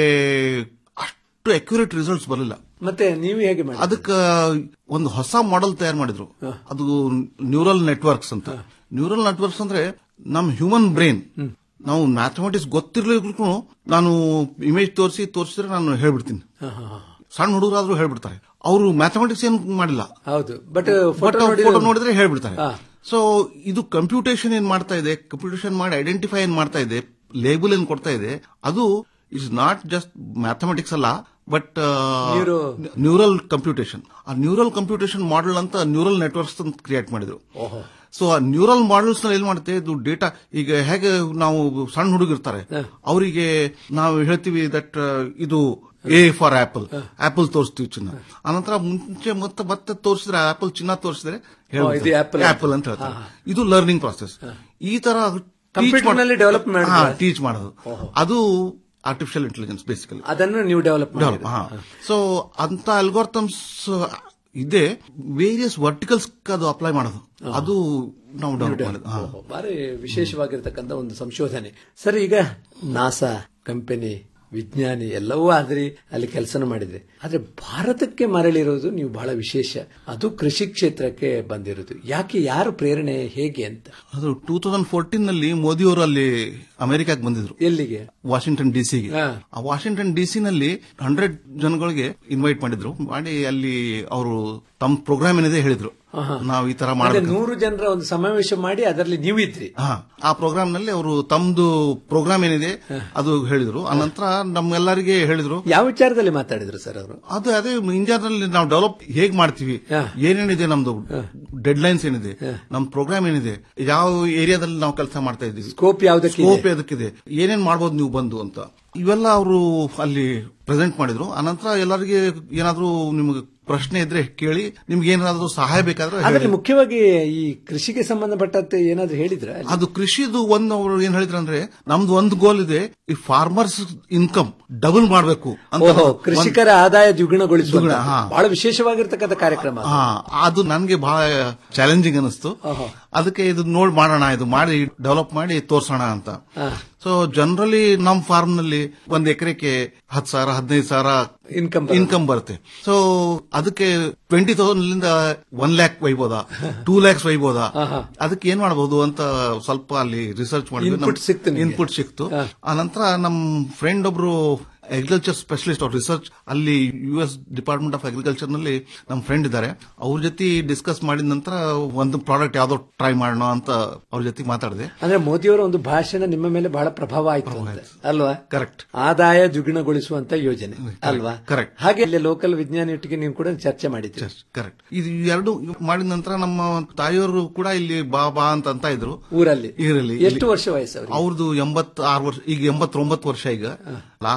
ಅಷ್ಟು ಅಕ್ಯುರೇಟ್ ರಿಸಲ್ಟ್ಸ್ ಬರಲಿಲ್ಲ ಮತ್ತೆ ನೀವು ಹೇಗೆ ಮಾಡಿ ಅದಕ್ಕೆ ಒಂದು ಹೊಸ ಮಾಡೆಲ್ ತಯಾರು ಮಾಡಿದ್ರು ಅದು ನ್ಯೂರಲ್ ನೆಟ್ವರ್ಕ್ಸ್ ಅಂತ ನ್ಯೂರಲ್ ನೆಟ್ವರ್ಕ್ಸ್ ಅಂದ್ರೆ ನಮ್ ಹ್ಯೂಮನ್ ಬ್ರೈನ್ ನಾವು ಮ್ಯಾಥಮೆಟಿಕ್ಸ್ ಗೊತ್ತಿರ್ಲಿಕ್ಕೂ ನಾನು ಇಮೇಜ್ ತೋರಿಸಿ ತೋರಿಸಿದ್ರೆ ನಾನು ಹೇಳ್ಬಿಡ್ತೀನಿ ಸಣ್ಣ ಹುಡುಗರಾದ್ರೂ ಹೇಳ್ಬಿಡ್ತಾರೆ ಅವರು ಮ್ಯಾಥಮೆಟಿಕ್ಸ್ ಏನು ಮಾಡಿಲ್ಲ ಹೌದು ಬಟ್ ಬಟ್ ಫೋಟೋ ಫೋಟೋ ನೋಡಿದ್ರೆ ಹೇಳ್ಬಿಡ್ತಾರೆ ಹಾ. ಸೊ ಇದು ಕಂಪ್ಯೂಟೇಷನ್ ಏನ್ ಮಾಡ್ತಾ ಇದೆ ಕಂಪ್ಯೂಟೇಷನ್ ಮಾಡಿ ಐಡೆಂಟಿಫೈ ಏನ್ ಮಾಡ್ತಾ ಇದೆ ಲೇಬಲ್ ಏನ್ ಕೊಡ್ತಾ ಇದೆ ಅದು ಇಸ್ ನಾಟ್ ಜಸ್ಟ್ ಮ್ಯಾಥಮೆಟಿಕ್ಸ್ ಅಲ್ಲ ಬಟ್ Neuro- ನ್ಯೂರಲ್ ಕಂಪ್ಯೂಟೇಷನ್ ಆ ನ್ಯೂರಲ್ ಕಂಪ್ಯೂಟೇಷನ್ ಮಾಡೆಲ್ ಅಂತ ನ್ಯೂರಲ್ ನೆಟ್ವರ್ಕ್ಸ್ ಅಂತ ಕ್ರಿಯೇಟ್ ಮಾಡಿದ್ರು ಓಹೋ ಸೊ ಆ ನ್ಯೂರಲ್ ಮಾಡೆಲ್ಸ್ ನಲ್ಲಿ ಏನ್ ಮಾಡುತ್ತೆ ಇದು ಡೇಟಾ ಈಗ ಹೇಗೆ ನಾವು ಸಣ್ಣ ಹುಡುಗಿರ್ತಾರೆ ಅವರಿಗೆ ನಾವು ಹೇಳ್ತೀವಿ ದಟ್ ಇದು ಎ ಫಾರ್ ಆಪಲ್ ಆಪಲ್ ತೋರಿಸ್ತೀವಿ ಚಿನ್ನ ಆನಂತರ ಮುಂಚೆ ಮತ್ತೆ ಮತ್ತೆ ತೋರಿಸಿದ್ರೆ ಆಪಲ್ ಚಿನ್ನ ತೋರಿಸಿದ್ರೆ ಇದು apple ಅಂತ. ಆಪಲ್ ಅಂತ ಹೇಳ್ತಾರೆ ಇದು ಲರ್ನಿಂಗ್ ಪ್ರಾಸೆಸ್ ಈ ತರ Computer ನಲ್ಲಿ develop ಮಾಡಿದ್ರೆ? ಟೀಚ್ ಮಾಡೋದು ಅದು ಆರ್ಟಿಫಿಷಿಯಲ್ ಇಂಟೆಲಿಜೆನ್ಸ್ ಬೇಸಿಕಲಿ ಅದನ್ನು ನೀವು ಡೆವಲಪ್ ಮಾಡಿ ಡೆವಲಪ್ ಹಾ ಸೊ ಅಂತ ಅಲ್ಗೋರ್ಥಮ್ಸ್ ಇದೆ ವೇರಿಯಸ್ ವರ್ಟಿಕಲ್ಸ್ ಅದು ಅಪ್ಲೈ ಮಾಡೋದು ಅದು ನಾವು ಡೆವಲಪ್ ಮಾಡೋದು ಹಾ. ಬಾರಿ ವಿಶೇಷವಾಗಿರ್ತಕ್ಕಂಥ ಒಂದು ಸಂಶೋಧನೆ ಸರ್ ಈಗ ನಾಸಾ ಕಂಪನಿ ವಿಜ್ಞಾನಿ ಎಲ್ಲವೂ ಆದ್ರಿ ಅಲ್ಲಿ ಕೆಲಸನ ಮಾಡಿದೆ ಆದ್ರೆ ಭಾರತಕ್ಕೆ ಮರಳಿರೋದು ನೀವು ಬಹಳ ವಿಶೇಷ ಅದು ಕೃಷಿ ಕ್ಷೇತ್ರಕ್ಕೆ ಬಂದಿರೋದು ಯಾಕೆ ಯಾರು ಪ್ರೇರಣೆ ಹೇಗೆ ಅಂತ ಅದು ಟೂ ತೌಸಂಡ್ ಫೋರ್ಟೀನ್ ನಲ್ಲಿ ಮೋದಿ ಅವರು ಅಲ್ಲಿ ಅಮೆರಿಕಕ್ಕೆ ಬಂದಿದ್ರು ಎಲ್ಲಿಗೆ ವಾಷಿಂಗ್ಟನ್ ಡಿ ಸಿಗೆ ಹಾ. ಆ ವಾಷಿಂಗ್ಟನ್ ಡಿ ಸಿ ನಲ್ಲಿ ಹಂಡ್ರೆಡ್ ಜನಗಳಿಗೆ ಇನ್ವೈಟ್ ಮಾಡಿದ್ರು ಮಾಡಿ ಅಲ್ಲಿ ಅವರು ತಮ್ಮ ಪ್ರೋಗ್ರಾಮ್ ಏನಿದೆ ಹೇಳಿದ್ರು ನಾವು ಈ ತರ ಅಂದ್ರೆ ಮಾಡಬೇಕು ನೂರು ಜನರ ಒಂದು ಸಮಾವೇಶ ಮಾಡಿ ಅದರಲ್ಲಿ ನೀವಿದ್ರಿ ಹಾ ಆ ಪ್ರೋಗ್ರಾಮ್ ನಲ್ಲಿ ಅವರು ತಮ್ದು ಪ್ರೋಗ್ರಾಮ್ ಏನಿದೆ ಅದು ಹೇಳಿದ್ರು ಅನಂತರ ನಮ್ಗೆಲ್ಲರಿಗೆ ಹೇಳಿದ್ರು ಯಾವ ವಿಚಾರದಲ್ಲಿ ಮಾತಾಡಿದ್ರು ಸರ್ ಅವರು ಅದು ಅದೇ ಇಂಡಿಯಾದಲ್ಲಿ ನಾವು ಡೆವಲಪ್ ಹೇಗ್ ಮಾಡ್ತೀವಿ ಏನೇನಿದೆ ನಮ್ದು ಡೆಡ್ ಲೈನ್ಸ್ ಏನಿದೆ ನಮ್ ಪ್ರೋಗ್ರಾಮ್ ಏನಿದೆ ಯಾವ ಏರಿಯಾದಲ್ಲಿ ನಾವು ಕೆಲಸ ಮಾಡ್ತಾ ಇದ್ದೀವಿ ಸ್ಕೋಪ್ ಯಾವ್ದಕ್ಕೆ ಸ್ಕೋಪ್ ಅದಕ್ಕಿದೆ ಏನೇನ್ ಮಾಡ್ಬೋದು ನೀವು ಬಂದು ಅಂತ ಇವೆಲ್ಲ ಅವರು ಅಲ್ಲಿ ಪ್ರೆಸೆಂಟ್ ಮಾಡಿದ್ರು ಅನಂತರ ಎಲ್ಲರಿಗೆ ಏನಾದ್ರೂ ನಿಮ್ಗೆ ಪ್ರಶ್ನೆ ಇದ್ರೆ ಕೇಳಿ ನಿಮ್ಗೆ ಏನಾದ್ರೂ ಸಹಾಯ ಬೇಕಾದ್ರೆ ಹೇಳಿ. ಅದರಲ್ಲಿ ಮುಖ್ಯವಾಗಿ ಈ ಕೃಷಿಗೆ ಸಂಬಂಧಪಟ್ಟಂತೆ ಏನಾದ್ರೂ ಹೇಳಿದ್ರ ಅದು ಕೃಷಿದು ಒಂದು ಅವರು ಏನ್ ಹೇಳಿದ್ರು ಅಂದ್ರೆ ನಮ್ದು ಒಂದು ಗೋಲ್ ಇದೆ ಈ ಫಾರ್ಮರ್ಸ್ ಇನ್ಕಮ್ ಡಬಲ್ ಮಾಡಬೇಕು ಓಹೋ ಕೃಷಿಕರ ಆದಾಯ ದ್ವಿಗುಣಗೊಳಿಸುವ ದ್ವಿಗುಣ, ಹಾ. ಬಹಳ ವಿಶೇಷವಾಗಿರ್ತಕ್ಕಂಥ ಕಾರ್ಯಕ್ರಮ ಅದು. ಹಾ ಅದು ನನ್ಗೆ ಬಹಳ ಚಾಲೆಂಜಿಂಗ್ ಅನಿಸ್ತು ಅದಕ್ಕೆ ಇದು ನೋಡ್ ಮಾಡೋಣ ಇದು ಮಾಡಿ ಡೆವಲಪ್ ಮಾಡಿ ತೋರ್ಸೋಣ ಅಂತ ಸೊ ಜನರಲಿ ನಮ್ ಫಾರ್ಮ್ ನಲ್ಲಿ ಒಂದ್ ಎಕರೆಗೆ ಹತ್ತು ಸಾವಿರ ಹದಿನೈದು ಸಾವಿರ ಇನ್ಕಮ್ ಇನ್ಕಮ್ ಬರುತ್ತೆ ಸೊ ಅದಕ್ಕೆ ಟ್ವೆಂಟಿ ತೌಸಂಡ್ ಒನ್ ಲ್ಯಾಕ್ ಒಯ್ಬೋದಾ ಟೂ ಲ್ಯಾಕ್ಸ್ ಒಯ್ಬೋದಾ ಅದಕ್ಕೆ ಏನ್ ಮಾಡಬಹುದು ಅಂತ ಸ್ವಲ್ಪ ಅಲ್ಲಿ ರಿಸರ್ಚ್ Input ಸಿಕ್ತು ನಿಮ್ಗೆ? ಇನ್ಪುಟ್ ಸಿಕ್ತು ಆನಂತರ ನಮ್ ಫ್ರೆಂಡ್ ಒಬ್ರು ಅಗ್ರಿಕಲ್ಚರ್ ಸ್ಪೆಷಲಿಸ್ಟ್ ಅವ್ರ ರಿಸರ್ಚ್ ಅಲ್ಲಿ U S Department of Agriculture ನಲ್ಲಿ ನಮ್ಮ ಫ್ರೆಂಡ್ ಇದ್ದಾರೆ ಅವ್ರ ಜೊತೆ ಡಿಸ್ಕಸ್ ಮಾಡಿದ ನಂತರ ಒಂದು ಪ್ರಾಡಕ್ಟ್ ಯಾವ್ದೋ ಟ್ರೈ ಮಾಡೋಣ ಅಂತ ಅವ್ರ ಜೊತೆ ಮಾತಾಡಿದೆ ಅಂದ್ರೆ ಮೋದಿಯವರ ಒಂದು ಭಾಷಣ ನಿಮ್ಮ ಮೇಲೆ ಬಹಳ ಪ್ರಭಾವ ಆಯ್ತು ಅಂತ, ಅಲ್ವಾ ಕರೆಕ್ಟ್ ಆದಾಯ ದ್ವಿಗುಣಗೊಳಿಸುವಂತ ಯೋಜನೆ ಅಲ್ವಾ correct. ಹಾಗೆ ಇಲ್ಲಿ ಲೋಕಲ್ ವಿಜ್ಞಾನಿಯೊಟ್ಟಿಗೆ ನೀವು ಕೂಡ ಚರ್ಚೆ ಮಾಡಿದ್ರಿ ಕರೆಕ್ಟ್ ಇದು ಎರಡು ಮಾಡಿದ ನಂತರ ನಮ್ಮ ತಾಯಿಯವರು ಕೂಡ ಇಲ್ಲಿ ಬಾ ಬಾ ಅಂತ ಅಂತ ಇದ್ರು ಊರಲ್ಲಿ ಇದರಲ್ಲಿ ಎಷ್ಟು ವರ್ಷ ವಯಸ್ಸು ಅವ್ರಿಗೆ? ಅವ್ರದ್ದು ಎಂಬತ್ ಆರು ವರ್ಷ ಈಗ ಎಂಬತ್ತೊಂಬತ್ತು ವರ್ಷ ಈಗ ಲಾಸ್ಟ್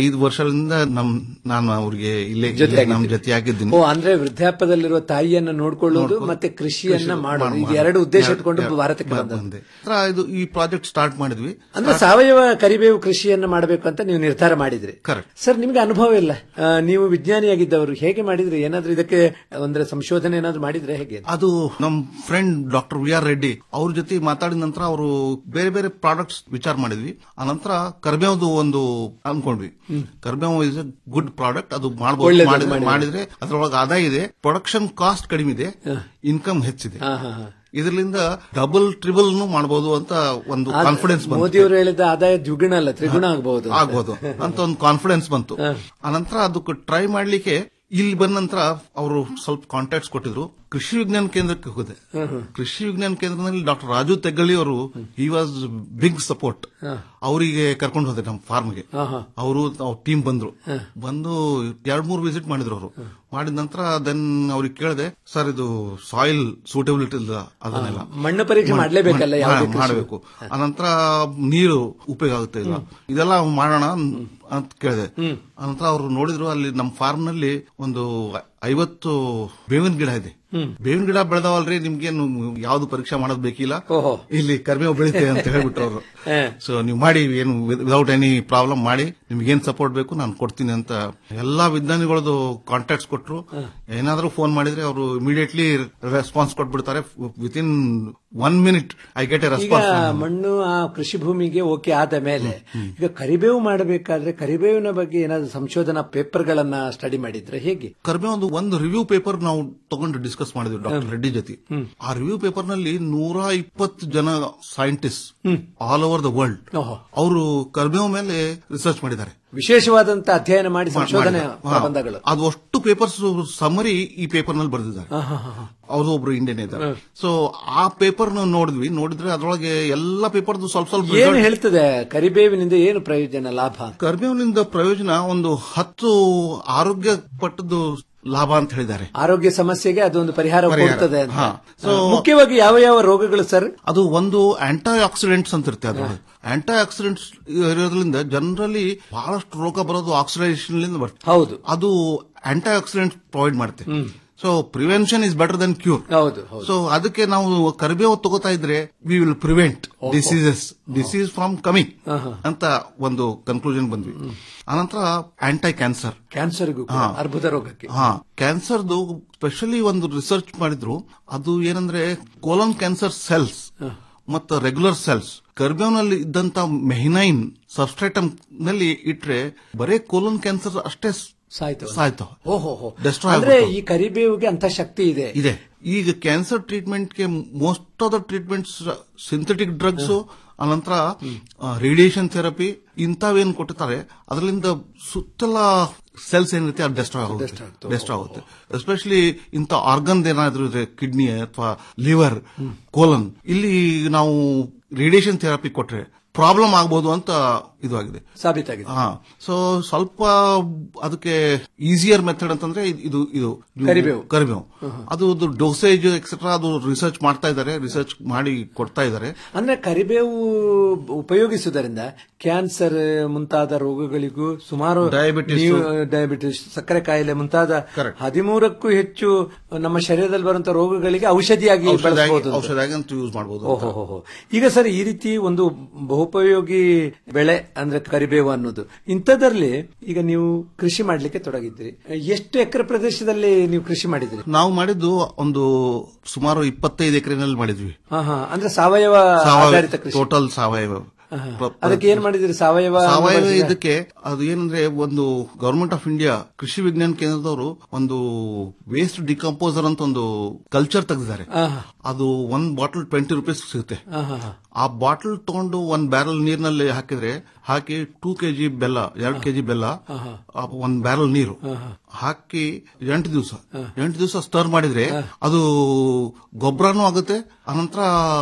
ಐದು ವರ್ಷದಿಂದ ನಮ್ ನಾನು ಅವ್ರಿಗೆ ಇಲ್ಲೇ ಜೊತೆಯಾಗಿದ್ದೀರಿ. ನಮ್ ಜೊತೆಯಾಗಿದ್ದೀನಿ ಓ ಅಂದ್ರೆ ವೃದ್ಧಾಪ್ಯದಲ್ಲಿರುವ ತಾಯಿಯನ್ನ ನೋಡ್ಕೊಳ್ಳೋದು ಮತ್ತೆ ಕೃಷಿಯನ್ನ ಮಾಡೋದು ಇದು ಎರಡು ಉದ್ದೇಶ ಇಟ್ಕೊಂಡು ಭಾರತಕ್ಕೆ ಬಂದದ್ದು ಬಂದೆ ನಂತರ ಇದು ಈ ಪ್ರಾಜೆಕ್ಟ್ ಸ್ಟಾರ್ಟ್ ಮಾಡಿದ್ವಿ ಅಂದ್ರೆ ಸಾವಯವ ಕರಿಬೇವು ಕೃಷಿಯನ್ನ ಮಾಡಬೇಕು ಅಂತ ನೀವು ನಿರ್ಧಾರ ಮಾಡಿದ್ರಿ ಸರ್ ನಿಮ್ಗೆ ಅನುಭವ ಇಲ್ಲ ಆ, ನೀವು ವಿಜ್ಞಾನಿಯಾಗಿದ್ದವರು ಹೇಗೆ ಮಾಡಿದ್ರಿ ಏನಾದ್ರೂ ಇದಕ್ಕೆ ಅಂದ್ರೆ ಸಂಶೋಧನೆ ಏನಾದ್ರು ಮಾಡಿದ್ರೆ ಹೇಗೆ ಅದು ನಮ್ friend doctor V R Reddy ಅವ್ರ ಜೊತೆ ಮಾತಾಡಿದ ನಂತರ ಅವರು ಬೇರೆ ಬೇರೆ ಪ್ರಾಡಕ್ಟ್ಸ್ ವಿಚಾರ ಮಾಡಿದ್ವಿ ಆ ನಂತರ ಕರ್ಬೇವ್ದು ಒಂದು ಅನ್ಕೊಂಡ್ವಿ ಕರ್ಬೇವು ಇಸ್ ಎ ಗುಡ್ ಪ್ರಾಡಕ್ಟ್ ಅದು ಮಾಡಬಹುದು ಒಳ್ಳೇದು ಮಾಡಿದ್ರೆ ಮಾಡಿದ್ರೆ. ಮಾಡಿದ್ರೆ ಅದ್ರೊಳಗೆ ಆದಾಯ ಇದೆ ಪ್ರೊಡಕ್ಷನ್ ಕಾಸ್ಟ್ ಕಡಿಮೆ ಇದೆ ಇನ್ಕಮ್ ಹೆಚ್ಚಿದೆ ಇದರಿಂದ ಡಬಲ್ ಟ್ರಿಬಲ್ ಮಾಡಬಹುದು ಅಂತ ಒಂದು ಆದ್ರೆ ಕಾನ್ಫಿಡೆನ್ಸ್ ಬಂತು ಮೋದಿಯವರು ಹೇಳಿದ ಆದಾಯ ದ್ವಿಗುಣ ಅಲ್ಲ ತ್ರಿಗುಣ ಆಗಬಹುದು ಆಗ್ಬೋದು ಅಂತ ಒಂದು ಕಾನ್ಫಿಡೆನ್ಸ್ ಬಂತು ಆನಂತರ ಅದಕ್ಕೆ ಟ್ರೈ ಮಾಡ್ಲಿಕ್ಕೆ ಇಲ್ಲಿ ಬಂದ ನಂತರ ಅವರು ಸ್ವಲ್ಪ ಕಾಂಟ್ಯಾಕ್ಟ್ಸ್ ಕೊಟ್ಟಿದ್ರು ಕೃಷಿ ವಿಜ್ಞಾನ ಕೇಂದ್ರಕ್ಕೆ ಹೋದೆ ಕೃಷಿ ವಿಜ್ಞಾನ ಕೇಂದ್ರದಲ್ಲಿ ಡಾಕ್ಟರ್ ರಾಜು ತೆಗ್ಗಳಿ ಅವರು ಹಿ ವಾಸ್ ಬಿಗ್ ಸಪೋರ್ಟ್ ಅವರಿಗೆ ಕರ್ಕೊಂಡು ಹೋದೆ ನಮ್ಮ ಫಾರ್ಮ್ಗೆ ಅವರು ಟೀಮ್ ಬಂದ್ರು ಬಂದು ಎರಡ್ ಮೂರು ವಿಸಿಟ್ ಮಾಡಿದ್ರು ಅವರು ಮಾಡಿದ ನಂತರ ದೆನ್ ಅವ್ರಿಗೆ ಕೇಳಿದೆ ಸರ್ ಇದು ಸಾಯಿಲ್ ಸೂಟಬಿಲಿಟಿ ಇಲ್ಲ ಅದನ್ನೆಲ್ಲ ಮಣ್ಣು ಪರೀಕ್ಷೆ ಮಾಡ್ಲೇಬೇಕಲ್ಲ ಯಾವುದೇ ಕೃಷಿ. ಮಾಡಬೇಕು ಅನಂತರ ನೀರು ಉಪಯೋಗ ಆಗುತ್ತೆ ಇಲ್ಲ ಇದೆಲ್ಲ ಮಾಡೋಣ ಅಂತ ಕೇಳಿದೆ ಅನಂತರ ಅವರು ನೋಡಿದ್ರು ಅಲ್ಲಿ ನಮ್ಮ ಫಾರ್ಮ್ ನಲ್ಲಿ ಒಂದು ಐವತ್ತು ಬೇವಿನ ಗಿಡ ಇದೆ ಬೇವಿನ ಗಿಡ ಬೆಳೆದವಲ್ರಿ ನಿಮ್ಗೇನು ಯಾವ್ದು ಪರೀಕ್ಷೆ ಮಾಡೋದ್ ಬೇಕಿಲ್ಲ ಇಲ್ಲಿ ಕರ್ಮೇವು ಬೆಳಿತೆ ಅಂತ ಹೇಳ್ಬಿಟ್ರು ಅವರು ಸೊ ನೀವು ಮಾಡಿ ಏನು ವಿದೌಟ್ ಎನಿ ಪ್ರಾಬ್ಲಮ್ ಮಾಡಿ ನಿಮ್ಗೆ ಏನ್ ಸಪೋರ್ಟ್ ಬೇಕು ನಾನು ಕೊಡ್ತೀನಿ ಅಂತ ಎಲ್ಲಾ ವಿಜ್ಞಾನಿಗಳದ್ದು ಕಾಂಟ್ಯಾಕ್ಟ್ಸ್ ಕೊಟ್ರು ಏನಾದ್ರೂ ಫೋನ್ ಮಾಡಿದ್ರೆ ಅವರು ಇಮಿಡಿಯೇಟ್ಲಿ ರೆಸ್ಪಾನ್ಸ್ ಕೊಟ್ಬಿಡ್ತಾರೆ with in one minute I get a ಈಗ ರೆಸ್ಪಾನ್ಸ್ ಮಣ್ಣು ಆ ಕೃಷಿ ಭೂಮಿಗೆ ಓಕೆ ಆದ ಮೇಲೆ ಈಗ ಕರಿಬೇವು ಮಾಡಬೇಕಾದ್ರೆ ಕರಿಬೇವಿನ ಬಗ್ಗೆ ಏನಾದ್ರು ಸಂಶೋಧನಾ ಪೇಪರ್ ಗಳನ್ನ ಸ್ಟಡಿ ಮಾಡಿದ್ರೆ ಹೇಗೆ ಕರ್ಮೆ ಒಂದು ಒಂದು ರಿವ್ಯೂ ಪೇಪರ್ ನಾವು ತಗೊಂಡು ಡಿಸ್ಕಸ್ ಮಾಡಿದ್ವಿ ಡಾಕ್ಟರ್ ರೆಡ್ಡಿ ಜೊತೆ ಆ ರಿವ್ಯೂ ಪೇಪರ್ ನಲ್ಲಿ ನೂರ ಇಪ್ಪತ್ತು ಜನ scientist all over the world ಅವರು ಕರ್ಬೇವ್ ಮೇಲೆ ರಿಸರ್ಚ್ ಮಾಡಿದ್ದಾರೆ ವಿಶೇಷವಾದಂತ ಅಧ್ಯಯನ ಮಾಡಿ ಸಂಶೋಧನೆ ಮಾಡಿದ್ದಾರೆ. ಹಾ. ಪ್ರಬಂಧಗಳು ಅದು ಅಷ್ಟು ಪೇಪರ್ಸ್ ಸಮರಿ ಈ ಪೇಪರ್ ನಲ್ಲಿ ಬರೆದಿದ್ದಾರೆ ಅವರು ಒಬ್ರು ಇಂಡಿಯನ್ ಇದ್ದಾರೆ ಸೊ ಆ ಪೇಪರ್ ನೋಡಿದ್ವಿ ನೋಡಿದ್ರೆ ಅದ್ರೊಳಗೆ ಎಲ್ಲ ಪೇಪರ್ದು ಸ್ವಲ್ಪ ಸ್ವಲ್ಪ ಏನು result- ಹೇಳ್ತದೆ ಕರಿಬೇವಿನಿಂದ ಏನು ಪ್ರಯೋಜನ ಲಾಭ ಕರ್ಬೇವಿನಿಂದ ಪ್ರಯೋಜನ ಒಂದು ಹತ್ತು ಆರೋಗ್ಯ ಪಟ್ಟದ್ದು ಲಾಭ ಅಂತ ಹೇಳಿದ್ದಾರೆ ಆರೋಗ್ಯ ಸಮಸ್ಯೆಗೆ ಅದೊಂದು ಪರಿಹಾರ ಪರಿಹಾರ. ಕೊಡ್ತದೆ ಅಂತ ಹಾ. ಆ, ಮುಖ್ಯವಾಗಿ ಯಾವ ಯಾವ ರೋಗಗಳು ಸರ್ ಅದು ಒಂದು ಆಂಟಿ ಆಕ್ಸಿಡೆಂಟ್ಸ್ ಅಂತ ಇರುತ್ತೆ ಅದ್ರೊಳಗೆ ಆಂಟಿ ಆಕ್ಸಿಡೆಂಟ್ಸ್ ಇರೋದ್ರಿಂದ ಜನರಲಿ ಬಹಳಷ್ಟು ರೋಗ ಬರೋದು ಆಕ್ಸಿಡೇಷನ್ ಬರ್ತದೆ ಹೌದು ಅದು ಆಂಟಿ ಆಕ್ಸಿಡೆಂಟ್ ಪ್ರೊವೈಡ್ ಮಾಡುತ್ತೆ so prevention is better than cure ಹೌದು ಸೊ ಅದಕ್ಕೆ ನಾವು ಕರಿಬೇವು ತಗೋತಾ ಇದ್ರೆ we will prevent diseases disease from coming ಅಂತ ಒಂದು ಕನ್ಕ್ಲೂಷನ್ ಬಂದ್ವಿ ಅನಂತರ ಆಂಟಿ ಕ್ಯಾನ್ಸರ್ ಕ್ಯಾನ್ಸರ್ಗೂ ಕೂಡ, ಹಾ. ಅರ್ಬುದ ರೋಗಕ್ಕೆ ಹಾ ಕ್ಯಾನ್ಸರ್ದು ಸ್ಪೆಷಲಿ ಒಂದು ರಿಸರ್ಚ್ ಮಾಡಿದ್ರು ಅದು ಏನಂದ್ರೆ ಕೋಲನ್ ಕ್ಯಾನ್ಸರ್ ಸೆಲ್ಸ್ ಮತ್ತು ರೆಗ್ಯುಲರ್ ಸೆಲ್ಸ್ ಕರ್ಬೇವ್ನಲ್ಲಿ ಇದ್ದಂತ ಮೆಹಿನೈನ್ ಸಬ್ಸ್ಟ್ರೇಟಮ್ ನಲ್ಲಿ ಇಟ್ರೆ ಬರೇ ಕೋಲನ್ ಕ್ಯಾನ್ಸರ್ ಅಷ್ಟೇ ಸಾಯ್ತು ಸಾಯ್ತು ಓಹೋ ಹೋ. Destroy ಅಂದ್ರೆ ಆಗ್ಬಿಡ್ತು. ಈ ಕರಿಬೇವಿಗೆ ಅಂತ ಶಕ್ತಿ ಇದೆ ಇದೆ ಈಗ ಕ್ಯಾನ್ಸರ್ ಟ್ರೀಟ್ಮೆಂಟ್ಗೆ most of the treatments synthetic drugs ಅನಂತರ ರೇಡಿಯೇಷನ್ ಥೆರಪಿ ಇಂಥವೇನು ಕೊಟ್ಟಿರ್ತಾರೆ ಅದರಿಂದ ಸುತ್ತಲ ಸೆಲ್ಸ್ ಏನಿರುತ್ತೆ ಅದು ಡೆಸ್ಟ್ರಾಯ್ ಆಗುತ್ತೆ ಡೆಸ್ಟ್ರಾಯ್ ಆಗುತ್ತೆ ಎಸ್ಪೆಷಲಿ ಇಂಥ ಆರ್ಗನ್ ಏನಾದ್ರೂ ಇದೆ ಕಿಡ್ನಿ ಅಥವಾ ಲಿವರ್ ಕೋಲನ್ ಇಲ್ಲಿ ನಾವು ರೇಡಿಯೇಷನ್ ಥೆರಪಿ ಕೊಟ್ರೆ ಪ್ರಾಬ್ಲಮ್ ಆಗ್ಬೋದು ಅಂತ ಇದು ಆಗಿದೆ ಸಾಬೀತಾಗಿದೆ ಹಾ ಸೊ ಸ್ವಲ್ಪ ಅದಕ್ಕೆ ಈಸಿಯರ್ ಮೆಥಡ್ ಅಂತಂದ್ರೆ ಇದ್- ಇದು ಇದು ನೀವು- ಕರಿಬೇವು. ಕರಿಬೇವು ಅದು ಡೋಸೇಜ್ ಎಕ್ಸೆಟ್ರಾ ಅದು ರಿಸರ್ಚ್ ಮಾಡ್ತಾ ಇದ್ದಾರೆ ರಿಸರ್ಚ್ ಮಾಡಿ ಕೊಡ್ತಾ ಇದ್ದಾರೆ ಅಂದ್ರೆ ಕರಿಬೇವು ಉಪಯೋಗಿಸುವುದರಿಂದ ಕ್ಯಾನ್ಸರ್ ಮುಂತಾದ ರೋಗಗಳಿಗೂ ಸುಮಾರು Diabetes. ನೀವು ಡಯಾಬಿಟಿಸ್ ಸಕ್ಕರೆ ಕಾಯಿಲೆ ಮುಂತಾದ ಹದಿಮೂರಕ್ಕೂ ಹೆಚ್ಚು ನಮ್ಮ ಶರೀರದಲ್ಲಿ ಬರುವಂತಹ ರೋಗಗಳಿಗೆ ಔಷಧಿಯಾಗಿ ಬಳಸಬಹುದು ಅಂತ. ಔಷಧಿಯಾಗಿ ಅಂತ ಯೂಸ್ ಮಾಡಬಹುದು ಓಹೋ ಹೋ, ಹೋ. ಈಗ ಸರ್ ಈ ರೀತಿ ಒಂದು ಬಹುಪಯೋಗಿ ಬೆಳೆ ಅಂದ್ರೆ ಕರಿಬೇವು ಅನ್ನೋದು ಇಂಥದ್ರಲ್ಲಿ ಈಗ ನೀವು ಕೃಷಿ ಮಾಡ್ಲಿಕ್ಕೆ ತೊಡಗಿದ್ರಿ ಎಷ್ಟು ಎಕರೆ ಪ್ರದೇಶದಲ್ಲಿ ನೀವು ಕೃಷಿ ಮಾಡಿದ್ರಿ ನಾವು ಮಾಡಿದ್ದು ಒಂದು ಸುಮಾರು ಇಪ್ಪತ್ತೈದು ಎಕರೆನಲ್ಲಿ ಮಾಡಿದ್ವಿ ಹಾ ಹಾ ಅಂದ್ರೆ ಸಾವಯವ ಆಧಾರಿತ ಕೃಷಿ ಟೋಟಲ್ ಸಾವಯವ ಆಹಾ. ಪ್ರ- ಅದಕ್ಕೆ ಏನ್ ಮಾಡಿದ್ರಿ ಸಾವಯವ ಸಾವಯವ ಬಳಸಿದ? ಇದಕ್ಕೆ ಅದು ಏನಂದ್ರೆ ಒಂದು ಗವರ್ಮೆಂಟ್ ಆಫ್ ಇಂಡಿಯಾ ಕೃಷಿ ವಿಜ್ಞಾನ ಕೇಂದ್ರದವರು ಒಂದು ವೇಸ್ಟ್ ಡಿಕಂಪೋಸರ್ ಅಂತ ಒಂದು ಕಲ್ಚರ್ ತೆಗೆದಿದ್ದಾರೆ ಆಹಾ. ಅದು ಒಂದ್ ಬಾಟಲ್ ಟ್ವೆಂಟಿ ರುಪೀಸ್ ಸಿಗುತ್ತೆ ಆಹಾ, ಹಾ. ಆ ಬಾಟಲ್ ತಗೊಂಡು ಒಂದ್ ಬ್ಯಾರಲ್ ನೀರಿನಲ್ಲಿ ಹಾಕಿದ್ರೆ ಹಾಕಿ ಟೂ ಕೆಜಿ ಬೆಲ್ಲ ಎರಡು ಕೆಜಿ ಬೆಲ್ಲ ಆಹಾ. ಆ ಒಂದ್ ಬ್ಯಾರಲ್ ನೀರು ಆಹಾ. ಹಾಕಿ ಎಂಟು ದಿವಸ ಎಂಟು ದಿವಸ ಸ್ಟರ್ ಮಾಡಿದ್ರೆ ಅದು ಗೊಬ್ಬರನೂ ಆಗುತ್ತೆ ಅನಂತರ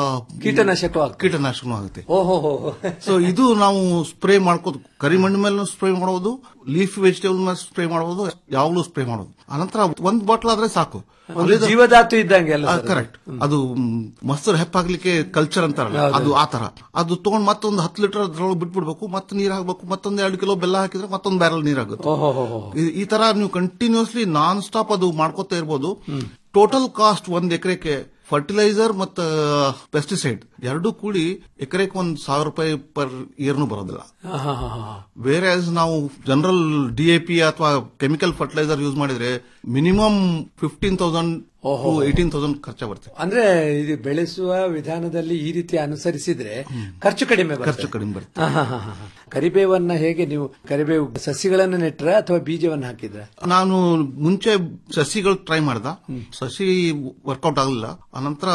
ಕೀಟನಾಶಕ ಕೀಟನಾಶಕನೂ ಆಗುತ್ತೆ ಓಹೋ ಹೋ ಸೊ ಇದು ನಾವು ಸ್ಪ್ರೇ ಮಾಡ್ಕೋದು ಕರಿಮಣ್ಣು ಮೇಲೆ ಸ್ಪ್ರೇ ಮಾಡಬಹುದು ಲೀಫ್ ವೆಜಿಟೇಬಲ್ ಸ್ಪ್ರೇ ಮಾಡಬಹುದು ಯಾವಾಗಲೂ ಸ್ಪ್ರೇ ಮಾಡೋದು ಅನಂತರ ಒಂದ್ ಬಾಟ್ಲ್ ಆದ್ರೆ ಸಾಕು ಒಂದು ಜೀವಧಾತು ಇದ್ದಂಗೆ ಅಲ್ಲ ಸರ್? ಕರೆಕ್ಟ್ ಅದು ಮ್, ಮೊಸರು ಹೆಪ್ಪಾಗ್ಲಿಕ್ಕೆ ಕಲ್ಚರ್ ಅಂತಾರಲ್ಲ ಹೌದು. ಅದು ಆ ತರ ಅದು ತಗೊಂಡ್ ಮತ್ತೊಂದು ಹತ್ತು ಲೀಟರ್ ಅದ್ರೊಳಗೆ ಬಿಟ್ಬಿಡ್ಬೇಕು ಮತ್ತೆ ನೀರ್ ಹಾಕ್ಬೇಕು ಮತ್ತೊಂದ್ ಎರಡು ಕಿಲೋ ಬೆಲ್ಲ ಹಾಕಿದ್ರೆ ಮತ್ತೊಂದು ಬ್ಯಾರಲ್ ನೀರ್ ಆಗುತ್ತೆ ಓಹೋ ಹೋ ಹೋ. ಈ- ಈ ತರ ನೀವು ಕಂಟಿನ್ಯೂಸ್ಲಿ ನಾನ್ ಸ್ಟಾಪ್ ಅದು ಮಾಡ್ಕೋತಾ ಇರ್ಬೋದು ಟೋಟಲ್ ಕಾಸ್ಟ್ ಒಂದ್ ಎಕರೆಗೆ ಫರ್ಟಿಲೈಸರ್ ಮತ್ತು ಪೆಸ್ಟಿಸೈಡ್ ಎರಡೂ ಕೂಡಿ ಎಕರೆಗೆ ಒಂದ್ ಸಾವಿರ ರೂಪಾಯಿ ಪರ್ ಇಯರ್ನು ಬರೋದಿಲ್ಲ ಆಹಾ, ಹಾ, ಹಾ. ಬೇರೆ ನಾವು ಜನರಲ್ ಡಿಎಪಿ ಅಥವಾ ಕೆಮಿಕಲ್ ಫರ್ಟಿಲೈಸರ್ ಯೂಸ್ ಮಾಡಿದ್ರೆ ಮಿನಿಮಮ್ ಫಿಫ್ಟೀನ್ ತೌಸಂಡ್ ಓಹೋ. ಏಟೀನ್ ತೌಸಂಡ್ ಖರ್ಚು ಬರುತ್ತೆ ಅಂದ್ರೆ ಇದು ಬೆಳೆಸುವ ವಿಧಾನದಲ್ಲಿ ಈ ರೀತಿ ಅನುಸರಿಸಿದ್ರೆ ಖರ್ಚು ಕಡಿಮೆ ಬರುತ್ತೆ. ಖರ್ಚು ಕಡಿಮೆ ಬರುತ್ತೆ ಆಹಾ, ಹಾ, ಹಾ. ಕರಿಬೇವನ್ನ ಹೇಗೆ ನೀವು ಕರಿಬೇವು ಸಸಿಗಳನ್ನು ನೆಟ್ರ ಅಥವಾ ಬೀಜವನ್ನು ಹಾಕಿದ್ರ ನಾನು ಮುಂಚೆ ಸಸಿಗಳು ಟ್ರೈ ಮಾಡ್ದ ಸಸಿ ವರ್ಕೌಟ್ ಆಗಲಿಲ್ಲ ಅನಂತರ